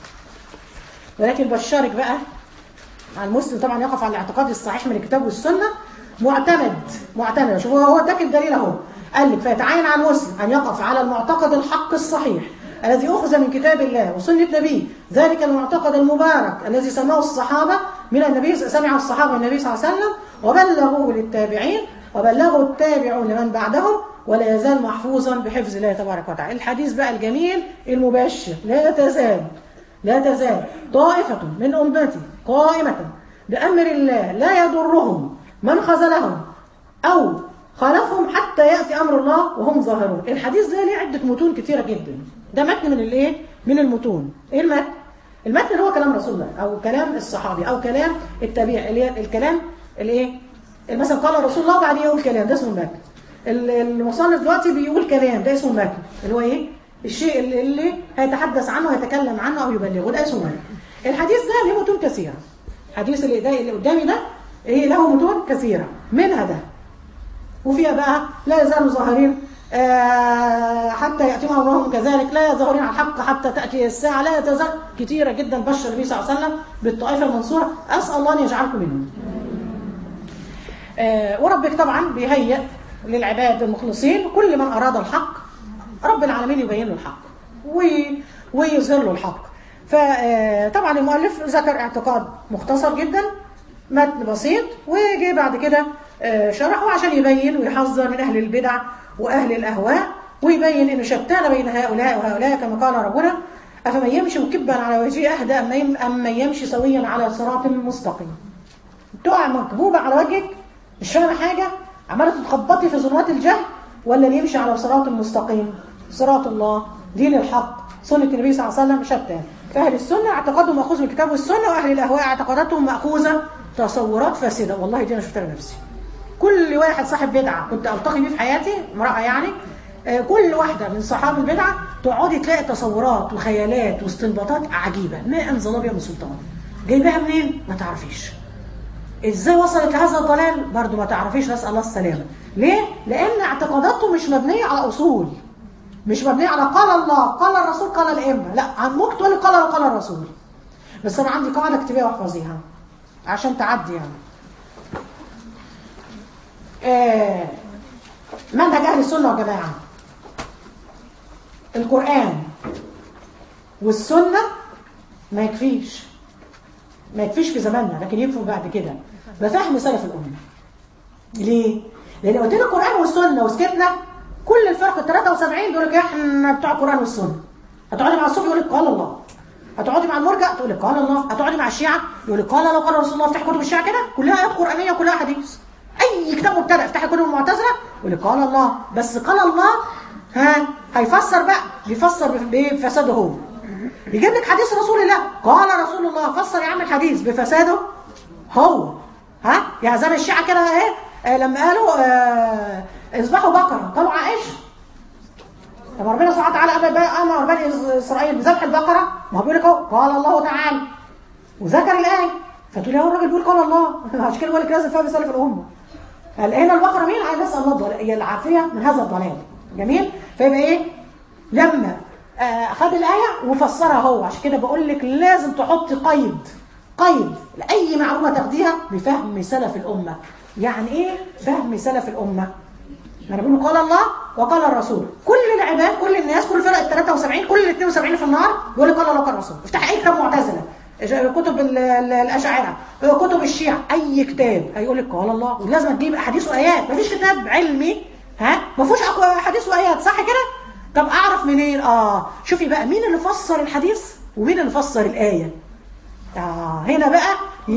Speaker 2: ولكن بشرك بقى على المسلم طبعا يقف على الاعتقاد الصحيح من الكتاب والسنه معتمد معتمد شوفوا هو اداك الدليل اهو قال لك فيتعين على المسلم ان يقف على المعتقد الحق الصحيح الذي اخذ من كتاب الله وسنه نبيه ذلك المعتقد المبارك الذي سماه الصحابه من النبي سمع الصحابه من النبي صلى الله عليه وسلم وبلغوه للتابعين وبلغوا التابعون لمن بعدهم ولا يزال محفوظا بحفظ الله تبارك وتعالى الحديث بقى الجميل المبشر لا تزال لا تزال طائفة من أمتي قائمة بأمر الله لا يضرهم من خذلهم أو خالفهم حتى يأتي أمر الله وهم ظاهرون الحديث ده ليه عدة متون كثيرة جدا ده متن من الايه من المتون ايه المتن المتن هو كلام رسول الله او كلام الصحابي او كلام التابع اللي هي الكلام الايه مثلا قال رسول الله بعد يقول كلام ده اسمه المتن ال- المصنف دلوقتي بيقول كلام ده اسمه المتن اللي هو ايه الشيء اللي, اللي هيتحدث عنه هيتكلم عنه او يبلغه ده اسمه متن الحديث ده له متون كثيره الحديث اللي ده اللي قدامي ده ايه له متون كثيره منها ده وفيها بقى لا يزالوا ظاهرين آه، حتى يأتيهم أمرهم كذلك لا يظهرون على الحق حتى تأتي الساعة لا تزال كثيرة جدا بشر النبي صلى الله عليه وسلم بالطائفة المنصورة أسأل الله أن يجعلكم منهم آه، وربك طبعا بيهيئ للعباد المخلصين كل من أراد الحق رب العالمين يبين له الحق وي- ويظهر له الحق فطبعا المؤلف ذكر اعتقاد مختصر جدا متن بسيط وجي بعد كده آه، شرحه عشان يبين ويحذر من أهل البدع وأهل الأهواء ويبين أنه شتان بين هؤلاء وهؤلاء كما قال ربنا أفمن يمشي مكبا على وجهه أهدى أم من- أم من يمشي سويا على صراط مستقيم تقع مكبوبة على وجهك مش فاهمة حاجة عمالة تتخبطي في ظلمات الجهل ولا اللي يمشي على صراط مستقيم صراط الله دين الحق سنة النبي صلى الله عليه وسلم شتان فأهل السنة اعتقادهم مأخوذ من الكتاب والسنة وأهل الأهواء اعتقاداتهم مأخوذة تصورات فاسدة والله دي أنا شفتها بنفسي كل واحد صاحب بدعة كنت ألتقي بيه في حياتي امرأة يعني آه، كل واحدة من صحاب البدعة تقعدي تلاقي تصورات وخيالات واستنباطات عجيبة ما أنزل الله بها من سلطان جايباها منين؟ ما تعرفيش ازاي وصلت لهذا الضلال برضو ما تعرفيش نسأل الله السلامة ليه؟ لأن اعتقاداته مش مبنية على أصول مش مبنية على قال الله قال الرسول قال الأئمة لا عن ممكن تقولي قال الله قال الرسول بس أنا عندي قاعدة اكتبيها واحفظيها عشان تعدي يعني آه منهج أهل السنة والجماعة القرآن والسنة ما يكفيش ما يكفيش في زماننا لكن يكفي بعد كده ده فهم سلف الأمة ليه؟ لأن قلت لك القرآن والسنة وسكتنا كل الفرق ال 73 دول احنا بتوع القرآن والسنة هتقعدي مع الصبح يقول لك قال الله هتقعدي مع المرجع تقول لك قال الله هتقعدي مع الشيعه يقول لك قال الله قال رسول الله افتح كتب الشيعه كده كلها ايات قرانيه وكلها حديث اي كتاب مبتدأ افتحي كتب المعتزله يقول لك قال الله بس قال الله ها هيفسر بقى بيفسر بفساده هو يجيب لك حديث رسول الله قال رسول الله فسر يا عم الحديث بفساده هو ها يعني زي الشيعة كده ايه آه لما قالوا آه اذبحوا بقرة قالوا عائشة طب ربنا سبحانه وتعالى امر بني اسرائيل بذبح البقرة ما هو بيقول لك اهو قال الله تعالى وذكر الآية فتقول له الراجل بيقول قال الله عشان كده بقول لك لازم فهم سلف الأمة قال هنا البقرة مين؟ عايز نسأل الله الضلال هي العافية من هذا الضلال جميل؟ فيبقى ايه؟ لما آه خد الآية وفسرها هو عشان كده بقول لك لازم تحط قيد قيد لأي معلومة تاخديها بفهم سلف الأمة يعني إيه فهم سلف الأمة أنا بقول قال الله وقال الرسول كل العباد كل الناس كل فرق ال 73 كل ال 72 في النار يقول قال الله وقال الرسول افتح أي كتاب معتزلة كتب الأشاعرة كتب الشيعة أي كتاب هيقول لك قال الله ولازم تجيب أحاديث وآيات مفيش كتاب علمي ها ما فيهوش أحاديث وآيات صح كده طب أعرف منين آه شوفي بقى مين اللي فسر الحديث ومين اللي فسر الآية آه هنا بقى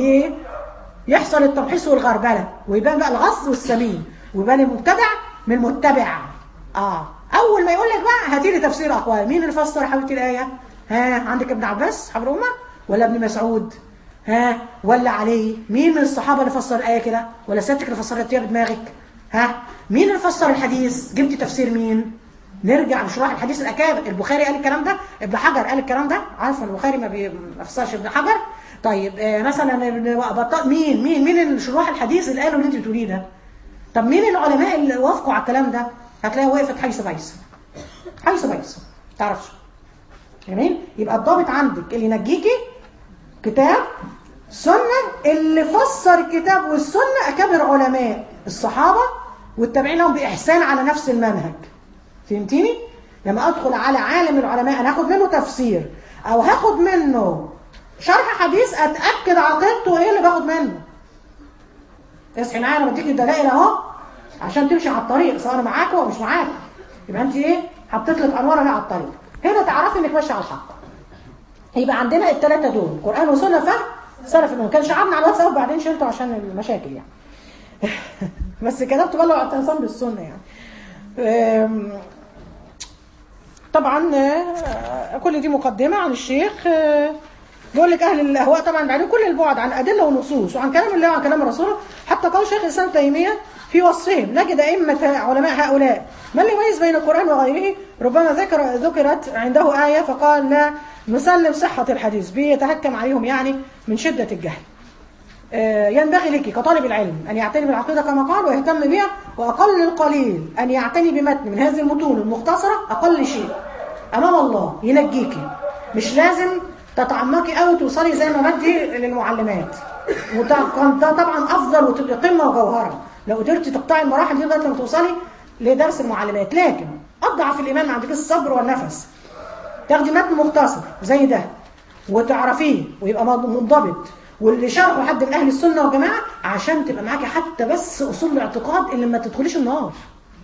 Speaker 2: يحصل التمحيص والغربلة ويبان بقى الغص والسمين ويبان المبتدع من المتبع اه اول ما يقول لك بقى هاتي لي تفسير اقوال مين اللي فسر حبيبتي الايه ها عندك ابن عباس حبر امه ولا ابن مسعود ها ولا علي مين من الصحابه اللي فسر الايه كده ولا سيادتك اللي فسرتيها بدماغك ها مين اللي فسر الحديث جبتي تفسير مين نرجع لشراح الحديث الاكابر البخاري قال الكلام ده ابن حجر قال الكلام ده عارف البخاري ما بيفسرش ابن حجر طيب آه مثلا ابن بطال مين مين مين شروح الحديث اللي قالوا اللي انت بتقوليه ده طب مين العلماء اللي وافقوا على الكلام ده هتلاقيها وقفت حيث بيس حيث بيس تعرفش جميل يبقى الضابط عندك اللي ينجيكي كتاب سنة اللي فسر الكتاب والسنة أكابر علماء الصحابة والتابعين لهم بإحسان على نفس المنهج فهمتيني؟ لما أدخل على عالم العلماء أنا هاخد منه تفسير أو هاخد منه شرح حديث أتأكد عقيدته إيه اللي باخد منه اصحي معايا انا بديك الدلائل اهو عشان تمشي على الطريق سواء انا معاك او مش معاك يبقى انت ايه حطيت لك انوار اهي على الطريق هنا تعرفي انك ماشيه على الحق يبقى عندنا الثلاثه دول قران وسنه فهم سلف الامه كان شعبنا على الواتساب وبعدين شلته عشان المشاكل يعني بس كتبت بقى اعتصام بالسنه يعني طبعا كل دي مقدمه عن الشيخ بيقول لك اهل الاهواء طبعا بعدين كل البعد عن ادله ونصوص وعن كلام الله وعن كلام رسوله حتى قال شيخ الاسلام تيميه في وصفهم نجد ائمه علماء هؤلاء من يميز بين القران وغيره ربما ذكر ذكرت عنده ايه فقال لا نسلم صحه الحديث بيتهكم عليهم يعني من شده الجهل ينبغي لك كطالب العلم أن يعتني بالعقيدة كما قال ويهتم بها وأقل القليل أن يعتني بمتن من هذه المتون المختصرة أقل شيء أمام الله ينجيكي مش لازم تتعمقي قوي توصلي زي ما بدي للمعلمات وده طبعا افضل وتبقي قمه وجوهره لو قدرتي تقطعي المراحل دي لغايه لما توصلي لدرس المعلمات لكن اضعف الايمان ما عندكش الصبر والنفس تاخدي متن مختصر زي ده وتعرفيه ويبقى منضبط واللي شرحه حد من اهل السنه والجماعه عشان تبقى معاكي حتى بس اصول الاعتقاد اللي ما تدخليش النار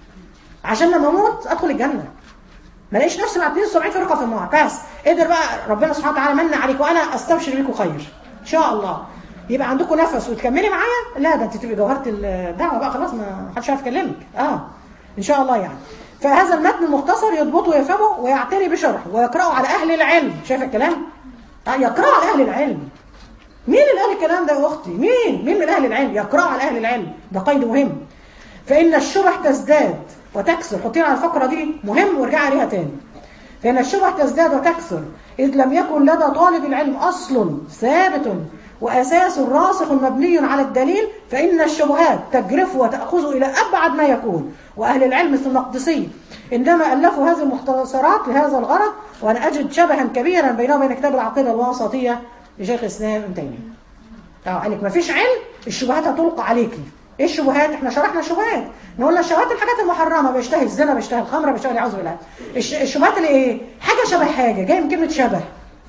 Speaker 2: عشان لما اموت ادخل الجنه ما الاقيش نفسي مع 72 فرقه في النار بس قدر بقى ربنا سبحانه وتعالى من عليك وانا استبشر بيكم خير ان شاء الله يبقى عندكم نفس وتكملي معايا لا ده انت تبقي جوهره الدعوه بقى خلاص ما حدش عارف يكلمك اه ان شاء الله يعني فهذا المتن المختصر يضبطه ويفهمه ويعتني بشرحه ويقراه على اهل العلم شايف الكلام آه يقراه على اهل العلم مين اللي قال الكلام ده يا اختي مين مين من اهل العلم يقراه على اهل العلم ده قيد مهم فان الشبه تزداد وتكثر حطينا على الفقره دي مهم وارجعي عليها تاني فإن الشبه تزداد وتكثر إذ لم يكن لدى طالب العلم أصل ثابت وأساس راسخ مبني على الدليل فإن الشبهات تجرف وتأخذ إلى أبعد ما يكون وأهل العلم مثل المقدسي عندما ألفوا هذه المختصرات لهذا الغرض وأنا أجد شبها كبيرا بينه وبين كتاب العقيدة الوسطية لشيخ الإسلام ابن تيمية. اه قال لك ما فيش علم الشبهات هتلقى عليكي. ايه الشبهات؟ احنا شرحنا الشبهات. نقول الشبهات الحاجات المحرمه بيشتهي الزنا بيشتهي الخمره بيشتهي العياذ بالله. الشبهات اللي ايه؟ حاجه شبه حاجه جايه من كلمه شبه.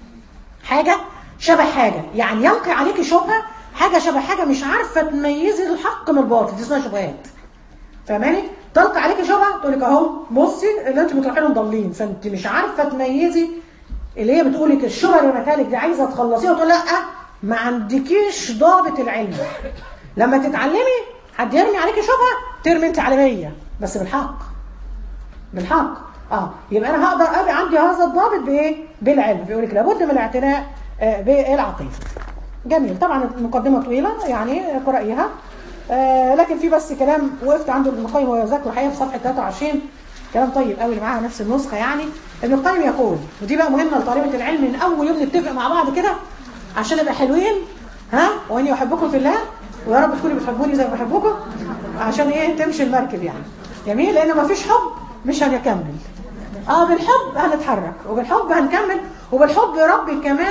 Speaker 2: حاجه شبه حاجه يعني يلقي عليكي شبهه حاجه شبه حاجه مش عارفه تميزي الحق من الباطل دي اسمها شبهات. فاهماني؟ تلقي عليكي شبهه تقول لك اهو بصي اللي انتوا بتروحي لهم ضالين فانت مش عارفه تميزي اللي هي بتقول لك الشبهه اللي رمتها لك دي عايزه تخلصيها وتقول لا ما عندكيش ضابط العلم لما تتعلمي حد يرمي عليكي شبهه ترمي انت علميه بس بالحق بالحق اه يبقى انا هقدر ابقى عندي هذا الضابط بايه بالعلم بيقول لك لابد من الاعتناء آه بالعقيده جميل طبعا المقدمه طويله يعني قرأيها آه لكن في بس كلام وقفت عنده ابن القيم وهو يذكر الحقيقه في صفحه 23 كلام طيب قوي اللي معاها نفس النسخه يعني ابن القيم يقول ودي بقى مهمه لطالبه العلم من اول يوم نتفق مع بعض كده عشان نبقى حلوين ها واني احبكم في الله ويا رب تكونوا بتحبوني زي ما بحبكم عشان ايه تمشي المركب يعني جميل لان ما فيش حب مش هنكمل اه بالحب هنتحرك وبالحب هنكمل وبالحب ربي كمان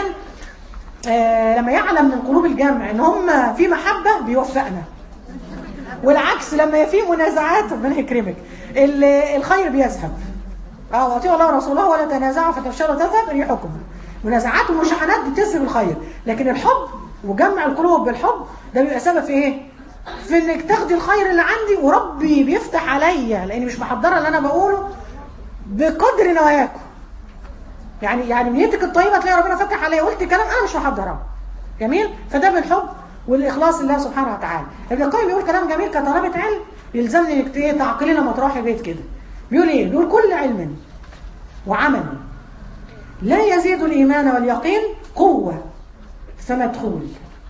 Speaker 2: آه لما يعلم من قلوب الجمع ان هم في محبه بيوفقنا والعكس لما في منازعات ربنا يكرمك الخير بيذهب اه واطيعوا الله ورسوله ولا تنازعوا فتفشلوا وتذهب ريحكم منازعات ومشاحنات بتسلب الخير لكن الحب وجمع القلوب بالحب ده بيبقى سبب في ايه في انك تاخدي الخير اللي عندي وربي بيفتح عليا لاني مش محضره اللي انا بقوله بقدر نواياكم يعني يعني نيتك الطيبه تلاقي ربنا فتح عليا قلت كلام انا مش محضراه جميل فده بالحب والاخلاص لله سبحانه وتعالى ابن القيم بيقول كلام جميل كطلبه علم يلزمني انك ايه تعقلي لما تروحي البيت كده بيقول ايه بيقول كل علم وعمل لا يزيد الايمان واليقين قوه فمدخول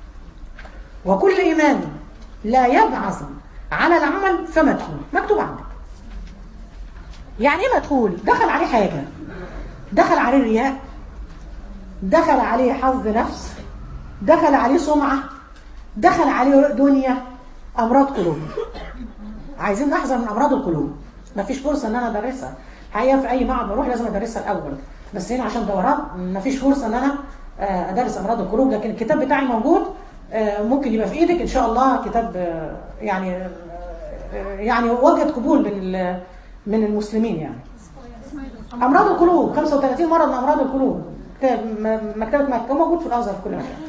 Speaker 2: وكل ايمان لا يبعث على العمل فمدخول مكتوب عندك يعني ايه مدخول دخل عليه حاجه دخل عليه رياء دخل عليه حظ نفس دخل عليه سمعه دخل عليه دنيا امراض قلوب عايزين نحذر من امراض القلوب مفيش فرصه ان انا ادرسها حقيقه في اي معهد بروح لازم ادرسها الاول بس هنا عشان دورات مفيش فرصه ان انا ادرس امراض القلوب لكن الكتاب بتاعي موجود ممكن يبقى في ايدك ان شاء الله كتاب يعني يعني وجد قبول من من المسلمين يعني امراض القلوب 35 مرض من امراض القلوب كتاب مكتبه مكه موجود في الازهر في كل مكان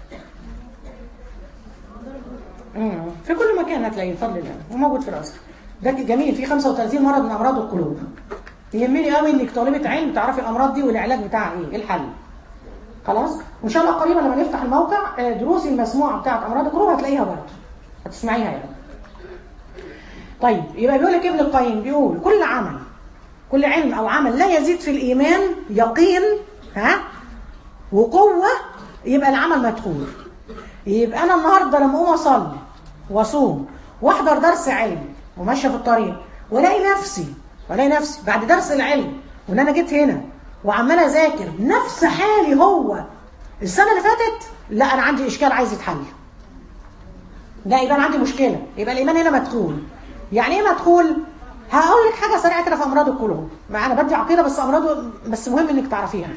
Speaker 2: في كل مكان هتلاقيه بفضل الله وموجود في الازهر ده جميل في 35 مرض من امراض القلوب يهمني قوي انك طالبه علم تعرفي الامراض دي والعلاج بتاعها ايه ايه الحل خلاص وان شاء الله قريبا لما نفتح الموقع دروسي المسموعه بتاعت امراض القلوب هتلاقيها برضه هتسمعيها يعني طيب يبقى بيقول لك ابن القيم بيقول كل عمل كل علم او عمل لا يزيد في الايمان يقين ها وقوه يبقى العمل مدخول يبقى انا النهارده لما اقوم اصلي واصوم واحضر درس علم وماشيه في الطريق والاقي نفسي والاقي نفسي بعد درس العلم وان انا جيت هنا وعمال اذاكر نفس حالي هو السنه اللي فاتت لا انا عندي اشكال عايز يتحل لا يبقى انا عندي مشكله يبقى الايمان هنا مدخول يعني ايه مدخول هقول لك حاجه سريعه كده في امراض القلوب مع انا بدي عقيده بس امراض بس مهم انك تعرفيها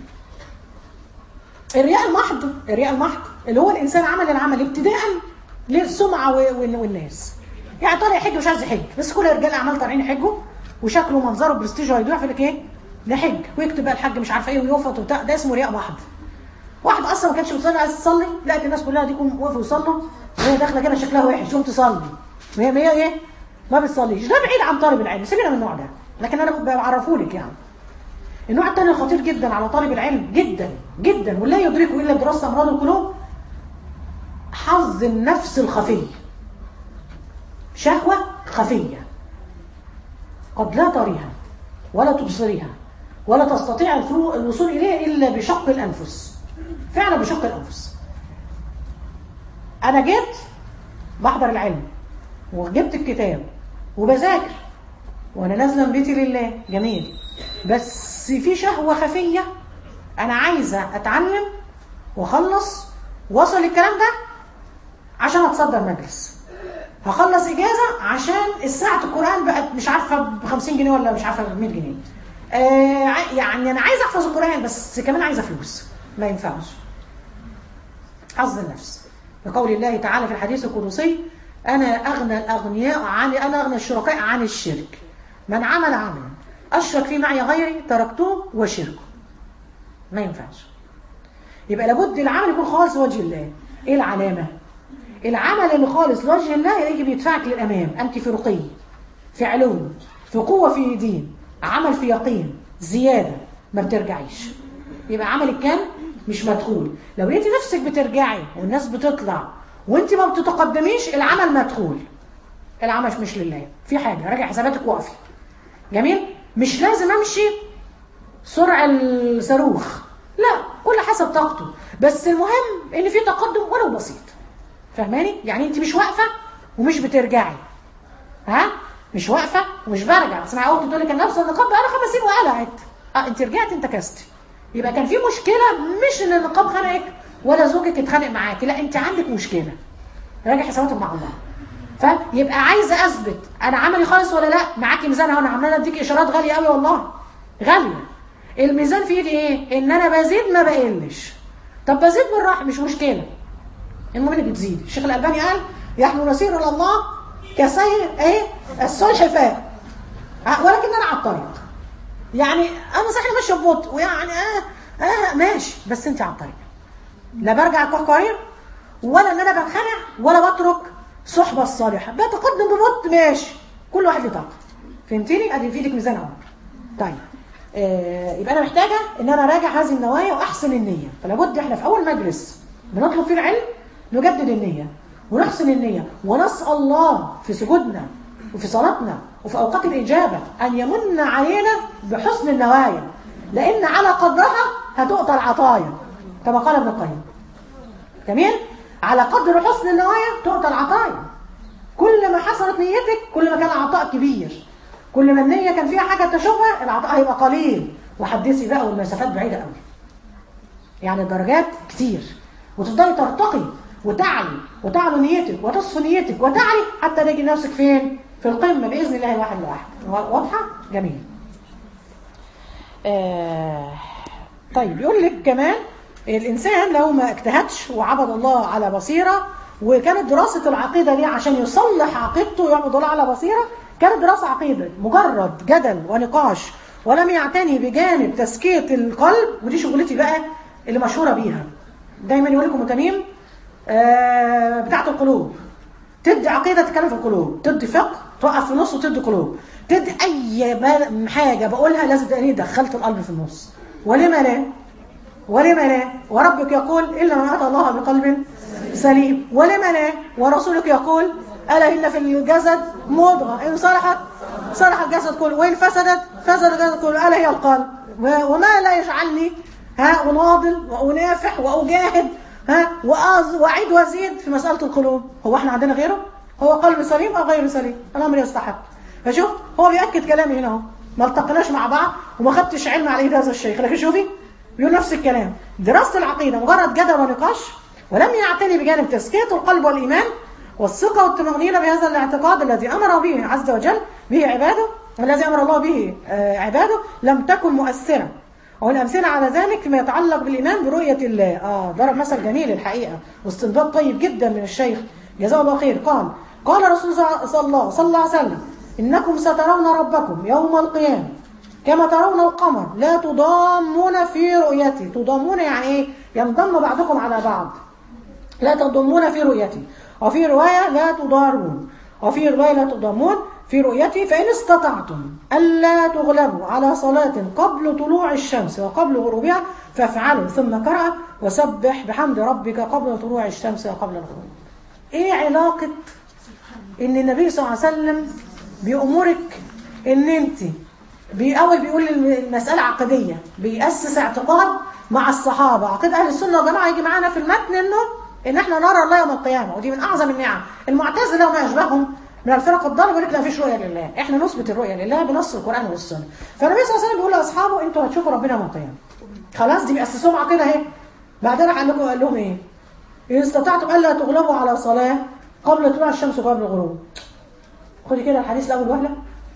Speaker 2: الرياء المحض الرياء المحض اللي هو الانسان عمل العمل ابتداء للسمعه والناس يعني طالع يحج مش عايز يحج بس كل رجال الاعمال طالعين يحجوا وشكله ومنظره برستيجه هيضيع في لك ايه نحج ويكتب بقى الحج مش عارفه ايه ويوفط وبتاع ده اسمه رياء محض واحد اصلا ما كانش بيصلي عايز تصلي لقيت الناس كلها دي يكون وقفوا يصلوا وهي داخله كده شكلها وحش تقوم تصلي وهي هي ايه ما بتصليش ده بعيد عن طالب العلم سيبنا من النوع ده لكن انا بعرفه لك يعني النوع الثاني خطير جدا على طالب العلم جدا جدا ولا يدركه الا بدراسه امراض القلوب حظ النفس الخفي شهوه خفيه قد لا تريها ولا تبصريها ولا تستطيع الوصول اليها الا بشق الانفس فعلا بشق الانفس انا جيت بحضر العلم وجبت الكتاب وبذاكر وانا نازله من بيتي لله جميل بس في شهوه خفيه انا عايزه اتعلم واخلص واصل الكلام ده عشان اتصدر مجلس هخلص اجازه عشان الساعه القران بقت مش عارفه ب 50 جنيه ولا مش عارفه ب 100 جنيه آه يعني انا عايزه احفظ القران بس كمان عايزه فلوس ما ينفعش حظ النفس بقول الله تعالى في الحديث القدسي انا اغنى الاغنياء عن انا اغنى الشركاء عن الشرك من عمل عملا اشرك فيه معي غيري تركته وشركه ما ينفعش يبقى لابد العمل يكون خالص لوجه الله ايه العلامه العمل اللي خالص لوجه الله يجي بيدفعك للامام انت في رقي في علوم في قوه في دين عمل في يقين زياده ما بترجعيش يبقى عملك كان مش مدخول لو لقيتي نفسك بترجعي والناس بتطلع وانت ما بتتقدميش العمل مدخول العمل مش لله في حاجه راجع حساباتك وقفي جميل مش لازم امشي سرعه الصاروخ لا كل حسب طاقته بس المهم ان في تقدم ولو بسيط فاهماني يعني انت مش واقفه ومش بترجعي ها مش واقفه ومش برجع اسمعي اختي تقول لك انا لابسه النقاب بقى خمس سنين وقلعت اه انت رجعتي انت كستي يبقى كان في مشكله مش ان النقاب خانقك ولا زوجك اتخانق معاكي لا انت عندك مشكله راجع حساباتك مع الله فيبقى عايزه اثبت انا عملي خالص ولا لا معاكي ميزان اهو انا عماله اديك اشارات غاليه قوي والله غاليه الميزان في ايدي ايه ان انا بزيد ما بقلش طب بزيد بالراحه مش مشكله المهم انك بتزيد الشيخ الالباني قال نحن نسير الى الله كسير ايه الصلح فاء ولكن انا على الطريق يعني انا صحيح ماشيه ببطء ويعني اه اه ماشي بس انت على الطريق لا برجع الكوكاير ولا ان انا بنخنع ولا بترك صحبه الصالحه بتقدم ببطء ماشي كل واحد له طاقه فهمتني ادي في ايدك ميزان اهو طيب آه يبقى انا محتاجه ان انا اراجع هذه النوايا واحسن النيه فلا بد احنا في اول مجلس بنطلب فيه العلم نجدد النيه ونحسن النيه ونسال الله في سجودنا وفي صلاتنا وفي اوقات الاجابه ان يمن علينا بحسن النوايا لان على قدرها هتؤتى العطايا كما قال ابن القيم جميل على قدر حسن النوايا تؤتى العطايا كل ما حصلت نيتك كل ما كان العطاء كبير كل ما النية كان فيها حاجة تشوفها العطاء هيبقى قليل وحدثي بقى والمسافات بعيدة قوي يعني الدرجات كتير وتفضلي ترتقي وتعلي وتعلو نيتك وتصفي نيتك وتعلي حتى تجي نفسك فين في القمة بإذن الله واحد لواحد واضحة؟ جميل آه طيب يقول لك كمان الإنسان لو ما اجتهدش وعبد الله على بصيرة وكانت دراسة العقيدة دي عشان يصلح عقيدته ويعبد الله على بصيرة كانت دراسة عقيدة مجرد جدل ونقاش ولم يعتني بجانب تزكية القلب ودي شغلتي بقى اللي مشهورة بيها دايما يقول لكم تميم آه بتاعت القلوب تدي عقيدة تتكلم في القلوب تدي فقه توقف في النص وتدي قلوب تدي أي حاجة بقولها لازم تلاقيني دخلت القلب في النص ولما لا ولما لا وربك يقول إلا من أتى الله بقلب سليم ولما لا ورسولك يقول ألا إن في الجسد مضغة إن صلحت صلح الجسد كله وإن فسدت فسد الجسد كله ألا هي القلب وما لا يجعلني ها أناضل وأنافح وأجاهد ها وأز وأعيد وأزيد في مسألة القلوب هو احنا عندنا غيره هو قلب سليم أو غير سليم الأمر يستحق فشوف هو بيأكد كلامي هنا اهو ما التقناش مع بعض وما خدتش علم على ايد هذا الشيخ لكن شوفي بيقول نفس الكلام دراسة العقيدة مجرد جدل ونقاش ولم يعتني بجانب تزكية القلب والإيمان والثقة والطمأنينة بهذا الاعتقاد الذي أمر به عز وجل به عباده الذي أمر الله به عباده لم تكن مؤثرة والأمثلة على ذلك فيما يتعلق بالإيمان برؤية الله آه ضرب مثل جميل الحقيقة واستنباط طيب جدا من الشيخ جزاه الله خير قال قال رسول صلى الله صلى الله عليه وسلم إنكم سترون ربكم يوم القيامة كما ترون القمر لا تضامون في رؤيته تضامون يعني ايه ينضم بعضكم على بعض لا تضمون في رؤيته وفي رواية لا تضارون وفي رواية لا تضامون في رؤيته فإن استطعتم ألا تغلبوا على صلاة قبل طلوع الشمس وقبل غروبها فافعلوا ثم قرأ وسبح بحمد ربك قبل طلوع الشمس وقبل الغروب ايه علاقة ان النبي صلى الله عليه وسلم بيأمرك ان انت بأول بيقول المسألة عقدية بيأسس اعتقاد مع الصحابة عقيدة أهل السنة والجماعة يجي معانا في المتن إنه إن إحنا نرى الله يوم القيامة ودي من أعظم النعم المعتزلة وما يشبههم من الفرق الضالة يقول لك لا فيش رؤية لله إحنا نثبت الرؤية لله بنص القرآن والسنة فالنبي صلى الله عليه وسلم بيقول لأصحابه أنتوا هتشوفوا ربنا يوم القيامة خلاص دي بيأسسوهم عقيدة أهي بعدين راح قال لهم قال لهم إيه؟ إن استطعتم ألا تغلبوا على صلاة قبل طلوع الشمس وقبل الغروب خدي كده الحديث الأول وهلة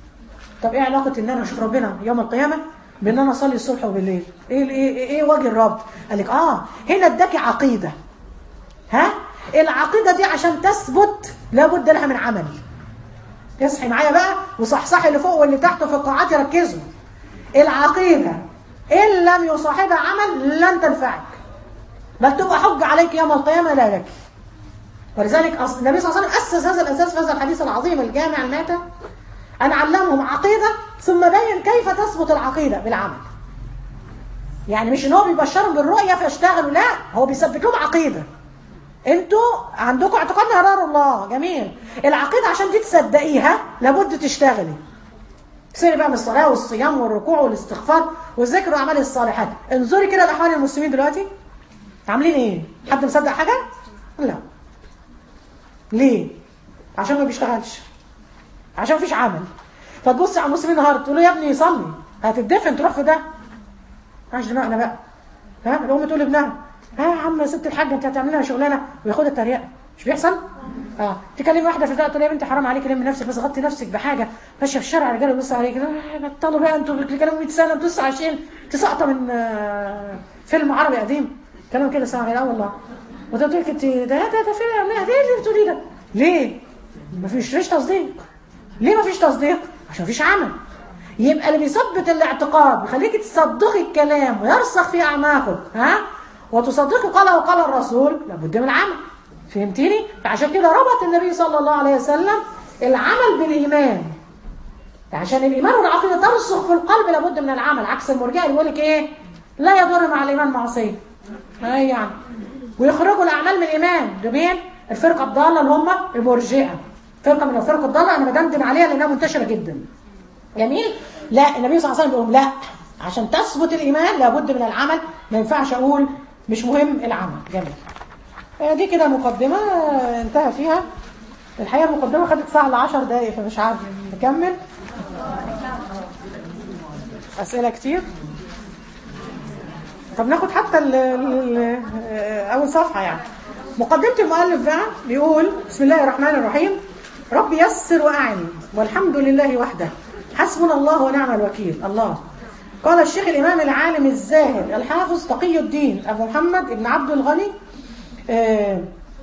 Speaker 2: طب ايه علاقة ان انا اشوف ربنا يوم القيامة بان انا اصلي الصبح وبالليل ايه ايه ايه وجه الربط قال لك اه هنا اداكي عقيدة ها العقيدة دي عشان تثبت لابد لها من عمل اصحي معايا بقى وصحصحي اللي فوق واللي تحت في القاعات يركزوا العقيدة ان لم يصاحبها عمل لن تنفعك بل تبقى حجة عليك يوم القيامة لا لك ولذلك النبي صلى الله عليه وسلم أسس هذا الأساس في هذا الحديث العظيم الجامع الماتة أن علمهم عقيدة ثم بين كيف تثبت العقيدة بالعمل يعني مش ان هو بيبشرهم بالرؤيه فيشتغلوا لا هو بيثبت لهم عقيده انتوا عندكم اعتقاد نهار الله جميل العقيده عشان دي تصدقيها لابد تشتغلي سيري بقى من الصلاه والصيام والركوع والاستغفار والذكر والاعمال الصالحات انظري كده لاحوال المسلمين دلوقتي عاملين ايه حد مصدق حاجه لا ليه عشان ما بيشتغلش عشان مفيش عمل فتبص على المسلمين النهارده تقول له يا ابني صلي هتدفن تروح في ده عاش دماغنا بقى ها الام تقول لابنها ها يا عم يا ست الحاجه انت هتعمل لنا شغلانه وياخدها التريقه مش بيحصل؟ اه تكلمي واحده في الدقه تقول لها يا بنتي حرام عليك لمي نفسك بس غطي نفسك بحاجه ماشيه في الشارع الرجاله بيبصوا عليك آه، بطلوا بقى انتوا بتتكلموا 100 سنه بتصوا عشان تسقطوا من آه، فيلم عربي قديم كلام كده ساعه لا والله وتقول لك انت ده ده ده فيلم ايه اللي بتقوليه ده؟ ليه؟ مفيش ليش تصديق ليه مفيش تصديق؟ عشان مفيش عمل يبقى اللي بيثبت الاعتقاد بيخليك تصدقي الكلام ويرسخ في اعماقك ها وتصدقي قال وقال الرسول لابد من العمل فهمتيني فعشان كده ربط النبي صلى الله عليه وسلم العمل بالايمان عشان الايمان والعقيده ترسخ في القلب لابد من العمل عكس المرجئه اللي يقول لك ايه لا يضر مع الايمان معصيه اي يعني ويخرجوا الاعمال من الايمان ده مين الفرقه الضاله اللي هم المرجئه فرقه من الفرق الضاله انا بدندن عليها لانها منتشره جدا جميل لا النبي صلى الله عليه وسلم بيقول لا عشان تثبت الايمان لابد من العمل ما ينفعش اقول مش مهم العمل جميل آه، دي كده مقدمه آه، انتهى فيها الحقيقه المقدمه خدت ساعه ل 10 دقائق فمش عارف نكمل اسئله كتير طب ناخد حتى ال ال اول صفحه يعني مقدمه المؤلف بقى بيقول بسم الله الرحمن الرحيم رب يسر واعن والحمد لله وحده حسبنا الله ونعم الوكيل الله قال الشيخ الامام العالم الزاهد الحافظ تقي الدين ابو محمد ابن عبد الغني آه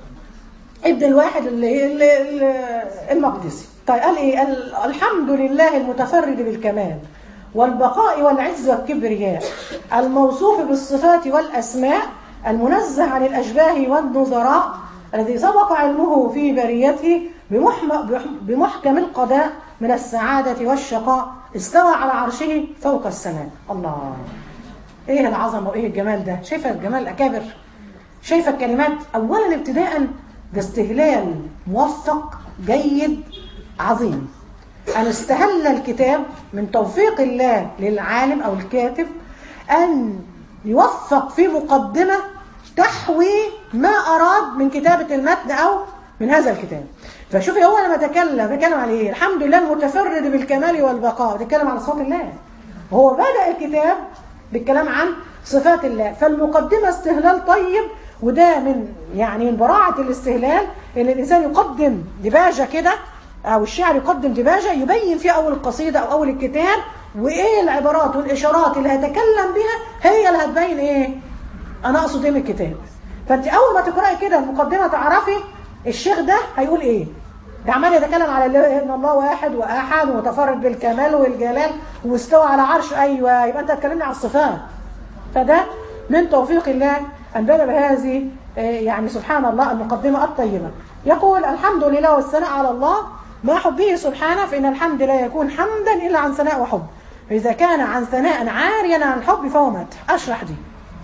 Speaker 2: ابن الواحد اللي اللي- اللي- المقدسي طيب قال ايه قال الحمد لله المتفرد بالكمال والبقاء والعز والكبرياء الموصوف بالصفات والاسماء المنزه عن الاشباه والنظراء الذي سبق علمه في بريته بمحم- بمحكم القضاء من السعادة والشقاء استوى على عرشه فوق السماء الله ايه العظمة وايه الجمال ده شايفة الجمال الأكابر شايفة الكلمات أولا ابتداء ده استهلال موفق جيد عظيم أن استهل الكتاب من توفيق الله للعالم أو الكاتب أن يوفق في مقدمة تحوي ما أراد من كتابة المتن أو من هذا الكتاب فشوفي هو لما تكلم بيتكلم على ايه الحمد لله المتفرد بالكمال والبقاء بيتكلم على صفات الله هو بدأ الكتاب بالكلام عن صفات الله فالمقدمة استهلال طيب وده من يعني من براعة الاستهلال ان الانسان يقدم دباجة كده او الشاعر يقدم دباجة يبين فيها اول القصيدة او اول الكتاب وايه العبارات والاشارات اللي هيتكلم بها هي اللي هتبين ايه انا اقصد ايه من الكتاب فانت اول ما تقراي كده المقدمة تعرفي الشيخ ده هيقول ايه ده عمال يتكلم على الله- ان الله واحد واحد ومتفرد بالكمال والجلال واستوى على عرش ايوه يبقى انت اتكلمنا على الصفات فده من توفيق الله ان بدا بهذه آه، يعني سبحان الله المقدمه الطيبه يقول الحمد لله والثناء على الله مع حبه سبحانه فان الحمد لا يكون حمدا الا عن ثناء وحب فاذا كان عن ثناء عاريا عن الحب فهو مدح اشرح دي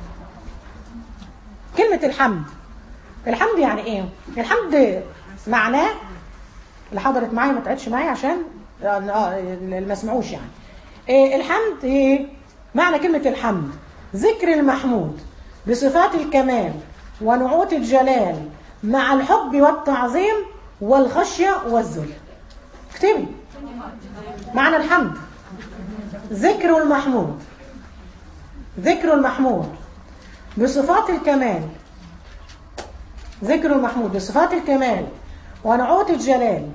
Speaker 2: كلمه الحمد الحمد يعني ايه الحمد معناه اللي حضرت معايا ما تعدش معايا عشان آه، اللي ما سمعوش يعني إيه الحمد ايه معنى كلمة الحمد ذكر المحمود بصفات الكمال ونعوت الجلال مع الحب والتعظيم والخشية والذل اكتبي معنى الحمد ذكر المحمود ذكر المحمود بصفات الكمال ذكر المحمود بصفات الكمال ونعوت الجلال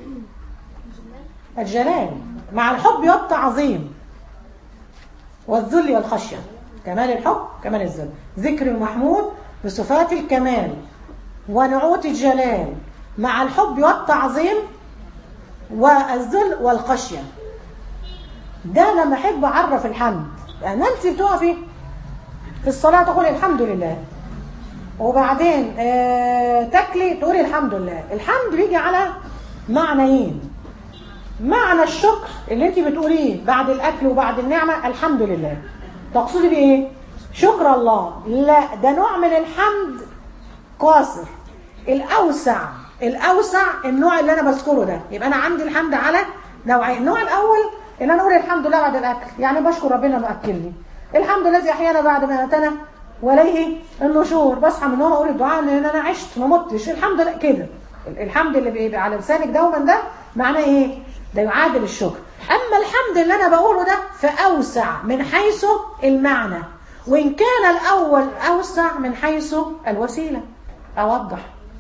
Speaker 2: الجلال مع الحب والتعظيم والذل والخشية كمال الحب كمال الذل ذكر المحمود بصفات الكمال ونعوت الجلال مع الحب والتعظيم والذل والخشية ده لما احب اعرف الحمد يعني انت بتقفي في الصلاة تقول الحمد لله وبعدين آه تاكلي تقولي الحمد لله الحمد بيجي على معنيين معنى الشكر اللي انت بتقوليه بعد الاكل وبعد النعمه الحمد لله تقصدي بايه شكر الله لا ده نوع من الحمد قاصر الاوسع الاوسع النوع اللي انا بذكره ده يبقى انا عندي الحمد على نوعين النوع الاول ان انا اقول الحمد لله بعد الاكل يعني بشكر ربنا انه اكلني الحمد الذي احيانا بعد ما ماتنا واليه النشور بصحى من النوم اقول الدعاء ان انا عشت ما متش الحمد لله كده الحمد اللي بيبقى على لسانك دوما ده معناه ايه ده يعادل الشكر اما الحمد اللي انا بقوله ده فاوسع من حيث المعنى وان كان الاول اوسع من حيث الوسيله اوضح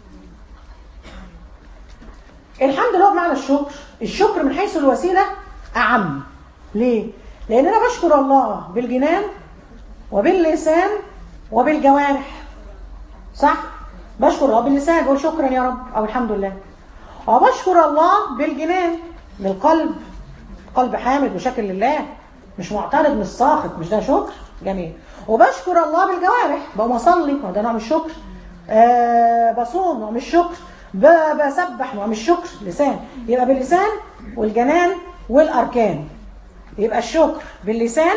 Speaker 2: الحمد لله بمعنى الشكر الشكر من حيث الوسيله اعم ليه لان انا بشكر الله بالجنان وباللسان وبالجوارح صح بشكر الله باللسان بقول شكرا يا رب او الحمد لله وبشكر الله بالجنان بالقلب قلب حامد وشاكر لله مش معترض مش ساخط مش ده شكر جميل وبشكر الله بالجوارح بقوم اصلي ما ده نوع من الشكر آه بصوم نوع من الشكر ب- بسبح نوع من الشكر لسان يبقى باللسان والجنان والاركان يبقى الشكر باللسان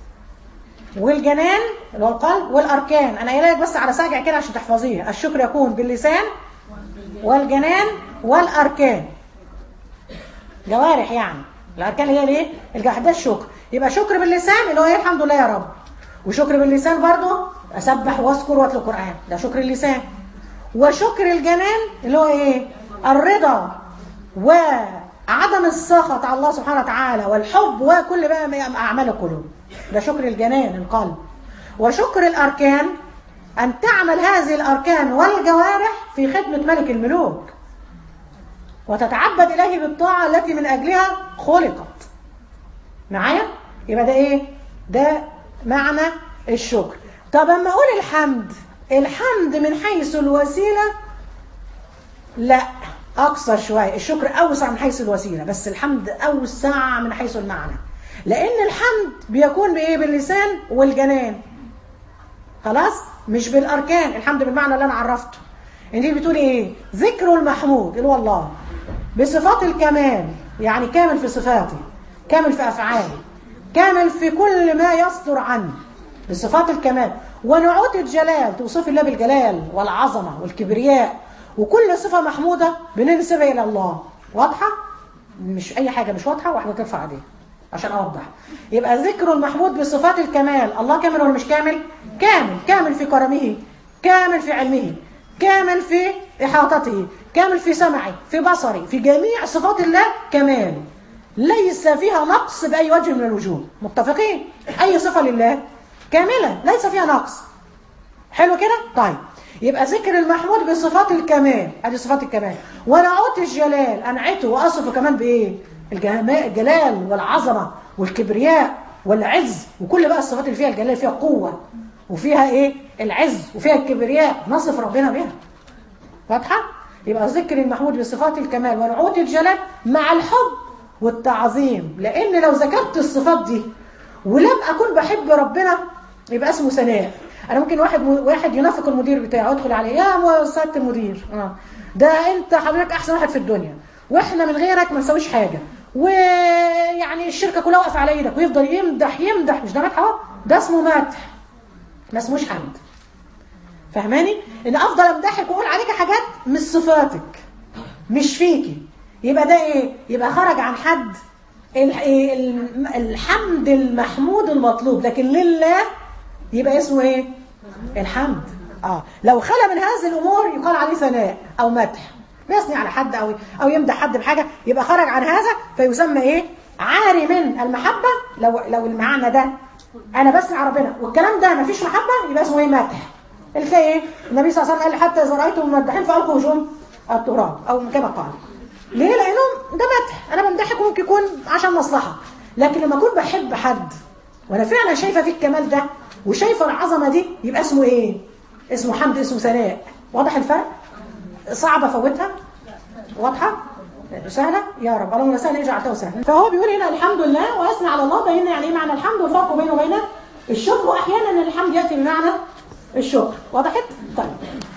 Speaker 2: والجنان اللي هو القلب والاركان انا قايله لك بس على ساجع كده عشان تحفظيها الشكر يكون باللسان والجنان والاركان جوارح يعني الاركان هي الايه الجوارح ده الشكر يبقى شكر باللسان اللي هو ايه الحمد لله يا رب وشكر باللسان برضه اسبح واذكر واتلو القران ده شكر اللسان وشكر الجنان اللي هو ايه الرضا وعدم السخط على الله سبحانه وتعالى والحب وكل بقى ما- اعمال القلوب ده شكر الجنان القلب وشكر الاركان ان تعمل هذه الاركان والجوارح في خدمه ملك الملوك وتتعبد إليه بالطاعة التي من أجلها خلقت معايا؟ يبقى ده إيه؟ ده معنى الشكر طب أما أقول الحمد الحمد من حيث الوسيلة لا أقصر شوية الشكر أوسع من حيث الوسيلة بس الحمد أوسع من حيث المعنى لأن الحمد بيكون بإيه؟ باللسان والجنان خلاص مش بالاركان الحمد بالمعنى اللي انا عرفته انت بتقولي ايه ذكر المحمود اللي هو الله بصفات الكمال يعني كامل في صفاته كامل في افعاله كامل في كل ما يصدر عنه بصفات الكمال ونعوت الجلال توصف الله بالجلال والعظمه والكبرياء وكل صفه محموده بننسبها الى الله واضحه مش اي حاجه مش واضحه واحده ترفع ايديها عشان اوضح يبقى ذكر المحمود بصفات الكمال الله كامل ولا مش كامل كامل كامل في كرمه كامل في علمه كامل في احاطته كامل في سمعه في بصره في جميع صفات الله كمال ليس فيها نقص باي وجه من الوجوه متفقين اي صفه لله كامله ليس فيها نقص حلو كده طيب يبقى ذكر المحمود بصفات الكمال ادي صفات الكمال ونعوت الجلال انعته واصفه كمان بايه الجمال الجلال والعظمه والكبرياء والعز وكل بقى الصفات اللي فيها الجلال فيها قوه وفيها ايه العز وفيها الكبرياء نصف ربنا بها واضحه يبقى ذكر المحمود بصفات الكمال ونعوت الجلال مع الحب والتعظيم لان لو ذكرت الصفات دي ولم اكن بحب ربنا يبقى اسمه ثناء انا ممكن واحد واحد ينافق المدير بتاعه يدخل عليه يا سياده المدير اه ده انت حضرتك احسن واحد في الدنيا واحنا من غيرك ما نسويش حاجه ويعني الشركه كلها واقفه على ايدك ويفضل يمدح يمدح مش ده مدح اهو ده اسمه مدح ما اسموش حمد فاهماني ان افضل امدحك واقول عليك حاجات مش صفاتك مش فيكي يبقى ده ايه يبقى خرج عن حد ال- ال- الحمد المحمود المطلوب لكن لله يبقى اسمه ايه الحمد اه لو خلى من هذه الامور يقال عليه ثناء او مدح بيثني على حد او او يمدح حد بحاجه يبقى خرج عن هذا فيسمى ايه عاري من المحبه لو لو المعنى ده انا بثني على ربنا والكلام ده مفيش محبه يبقى اسمه ايه مدح اللي فيها ايه النبي صلى الله عليه وسلم قال حتى اذا رايتم ممدحين فالقوا وجوههم التراب او كما قال ليه لانهم ده مدح انا بمدحك ممكن يكون عشان مصلحه لكن لما اكون بحب حد وانا فعلا شايفه فيه الكمال ده وشايفه العظمه دي يبقى اسمه ايه اسمه حمد اسمه ثناء واضح الفرق صعب افوتها واضحه سهله يا رب اللهم لا سهل اجعل سهلا فهو بيقول هنا الحمد لله واثنى على الله بين يعني ايه معنى الحمد والفرق بينه وبين الشكر واحيانا الحمد ياتي بمعنى الشكر وضحت طيب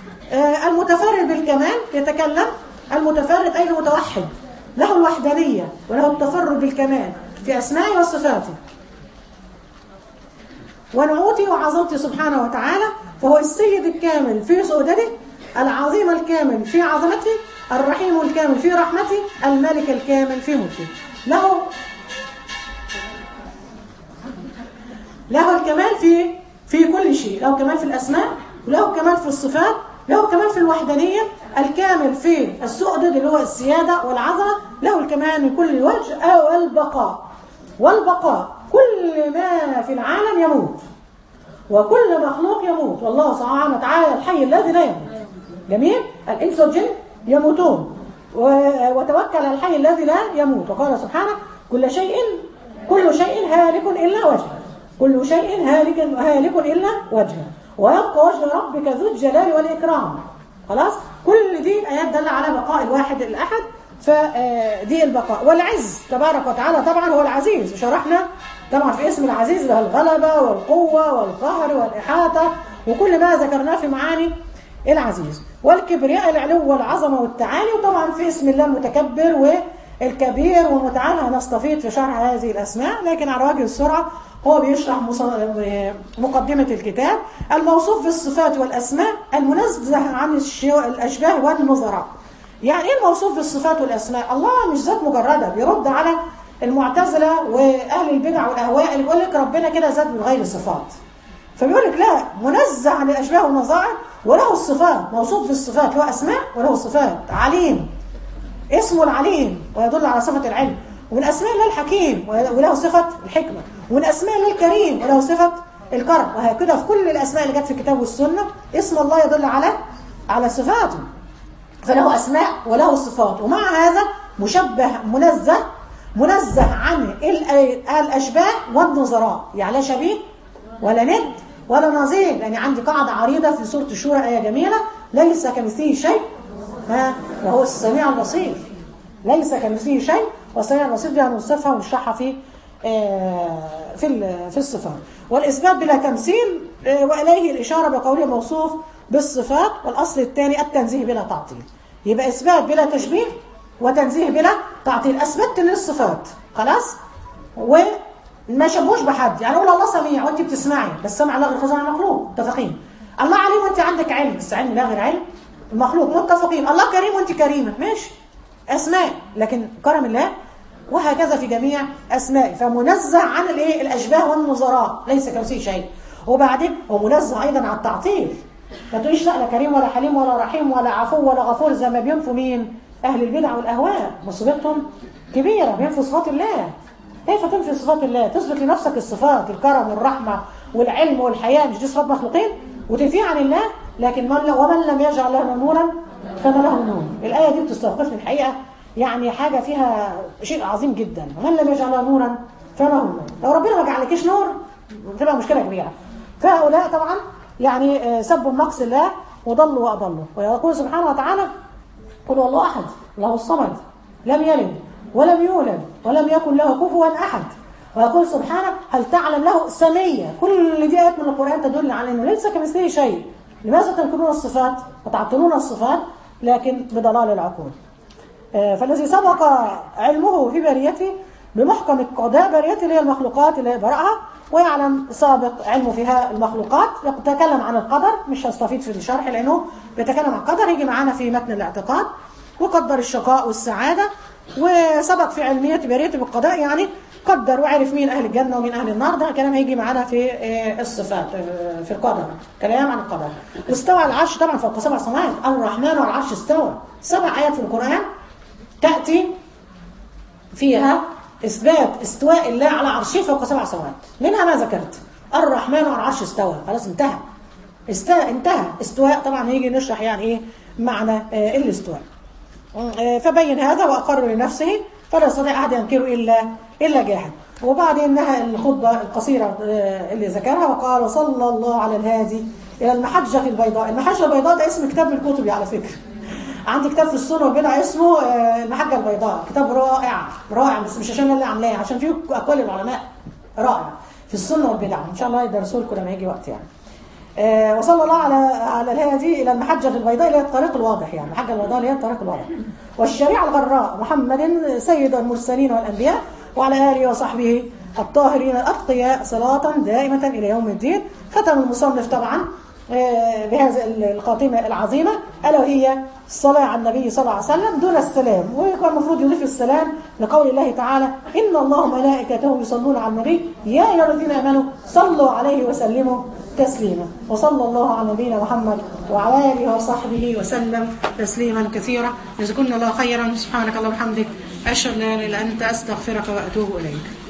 Speaker 2: آه المتفرد بالكمال يتكلم المتفرد اي المتوحد له الوحدانيه وله التفرد بالكمال في اسمائه وصفاته ونعوتي وعظمتي سبحانه وتعالى فهو السيد الكامل في سؤدده العظيم الكامل في عظمته الرحيم الكامل في رحمته الملك الكامل في ملكه له له الكمال في في كل شيء له كمال في الأسماء وله كمال في الصفات له كمال في الوحدانية الكامل في السؤدد اللي هو السيادة والعظمة له الكمال من كل وجه أو البقاء والبقاء كل ما في العالم يموت وكل مخلوق يموت والله سبحانه وتعالى الحي الذي لا يموت جميل الإنس والجن يموتون و- وتوكل على الحي الذي لا يموت وقال سبحانه كل شيء كل شيء هالك إلا وجهه كل شيء هالك هالك إلا وجهه ويبقى وجه ربك ذو الجلال والإكرام خلاص كل دي آيات دل على بقاء الواحد الأحد فدي البقاء والعز تبارك وتعالى طبعا هو العزيز شرحنا طبعا في اسم العزيز له الغلبة والقوة والقهر والإحاطة وكل ما ذكرناه في معاني العزيز والكبرياء العلو والعظمة والتعالي وطبعا في اسم الله المتكبر والكبير والمتعالى هنستفيد في شرح هذه الأسماء لكن على وجه السرعة هو بيشرح مص- مقدمة الكتاب الموصوف بالصفات والأسماء المنزه عن الش- الأشباه والنظراء يعني ايه الموصوف بالصفات والأسماء الله مش ذات مجردة بيرد على المعتزلة وأهل البدع والأهواء اللي بيقول لك ربنا كده ذات من غير صفات فبيقول لك لا منزه عن الاشباه والنظائر وله الصفات موصوف بالصفات له اسماء وله صفات عليم اسمه العليم ويدل على صفه العلم ومن اسماء الله الحكيم وله صفه الحكمه ومن اسماء الله الكريم وله صفه الكرم وهكذا في كل الاسماء اللي جت في الكتاب والسنه اسم الله يدل على على صفاته فله أسماء وله صفات ومع هذا مشبه منزه منزه عن ال- الأشباه والنظراء يعني لا شبيه ولا ند ولا نظير لأن عندي قاعدة عريضة في سورة الشورى آية جميلة ليس كمثله شيء ها وهو السميع البصير ليس كمثله شيء والسميع البصير دي هنوصفها ونشرحها في آه، في ال- في الصفات والإثبات بلا تمثيل آه، وإليه الإشارة بقوله موصوف بالصفات والأصل الثاني التنزيه بلا تعطيل يبقى إثبات بلا تشبيه وتنزيه بلا تعطيل أثبتت للصفات خلاص وما شبهوش بحد يعني أقول الله سميع وأنت بتسمعي بس سمع لا غير خزان المخلوق متفقين الله عليم وأنت عندك علم بس علم لا غير علم المخلوق متفقين الله كريم وأنت كريمة ماشي أسماء لكن كرم الله وهكذا في جميع أسمائه فمنزه عن الايه الأشباه والنظراء ليس كمثله شيء وبعدين هو منزه أيضا عن التعطيل ما تقوليش لا لا كريم ولا حليم ولا رحيم ولا عفو ولا غفور زي ما بينفوا مين أهل البدع والأهواء مصيبتهم كبيرة بينفوا صفات الله كيف تنفي صفات الله تثبت لنفسك الصفات الكرم والرحمة والعلم والحياة مش دي صفات مخلوقين وتنفيها عن الله لكن من ومن لم يجعل له نورا فما له نور الآية دي بتستوقفني الحقيقة يعني حاجة فيها شيء عظيم جدا ومن لم يجعل له نورا فما هو نور لو ربنا ما جعلكيش نور بتبقى مشكلة كبيرة فهؤلاء طبعا يعني آه، سبوا النقص الله وضلوا وأضلوا ويقول سبحانه وتعالى قل هو الله أحد له الصمد لم يلد ولم يولد ولم يكن له كفوا أحد ويقول سبحانه هل تعلم له سمية كل دي آيات من القرآن تدل على أنه ليس كمثله شيء لماذا تنكرون الصفات وتعطلون الصفات لكن بضلال العقول آه، فالذي سبق علمه في بريته بمحكم القضاء بريته اللي هي المخلوقات اللي برأها ويعلم سابق علمه فيها المخلوقات يتكلم عن القدر مش هستفيد في الشرح لأنه بيتكلم عن القدر يجي معانا في متن الاعتقاد وقدر الشقاء والسعادة وسبق في علمية بريته بالقضاء يعني قدر وعرف مين أهل الجنة ومين أهل النار ده كلام هيجي معانا في آه، الصفات آه، في القدر كلام عن القدر واستوى على العرش طبعا فوق سبع سماوات الرحمن على العرش استوى سبع آيات في القرآن تأتي فيها إثبات استواء الله على عرشه فوق سبع سماوات منها ما ذكرت الرحمن على العرش استوى خلاص انتهى است... انتهى استواء طبعا هيجي نشرح يعني ايه معنى آه، الاستواء آه، فبين هذا وأقر لنفسه فلا يستطيع أحد ينكره إلا إلا جاهل وبعدين انها الخطبة القصيرة آه، اللي ذكرها وقال صلى الله على الهادي إلى المحجة البيضاء المحجة البيضاء ده اسم كتاب من كتبي على فكرة عندي كتاب في السنة والبدع اسمه آه، المحجة البيضاء كتاب رائع رائع بس مش عشان أنا اللي عاملاه عشان فيه أقوال العلماء رائع في السنة والبدع إن شاء الله يدرسوه لكم لما يجي وقت يعني آه، وصلى الله على على الهادي الى المحجه البيضاء اللي هي الطريق الواضح يعني المحجه البيضاء اللي هي الطريق الواضح والشريعه الغراء محمد سيد المرسلين والانبياء وعلى اله وصحبه الطاهرين الأتقياء صلاة دائمة إلى يوم الدين ختم المصنف طبعا آه، بهذه الخاتمة العظيمة ألا وهي الصلاة على النبي صلى الله عليه وسلم دون السلام ويكون المفروض يضيف السلام لقول الله تعالى إن الله وملائكته يصلون على النبي يا أيها الذين آمنوا صلوا عليه وسلموا تسليما وصلى الله على نبينا محمد وعلى آله وصحبه وسلم تسليما كثيرا جزاكم الله خيرا سبحانك اللهم وبحمدك أشهد أن لا إله إلا أنت أستغفرك وأتوب إليك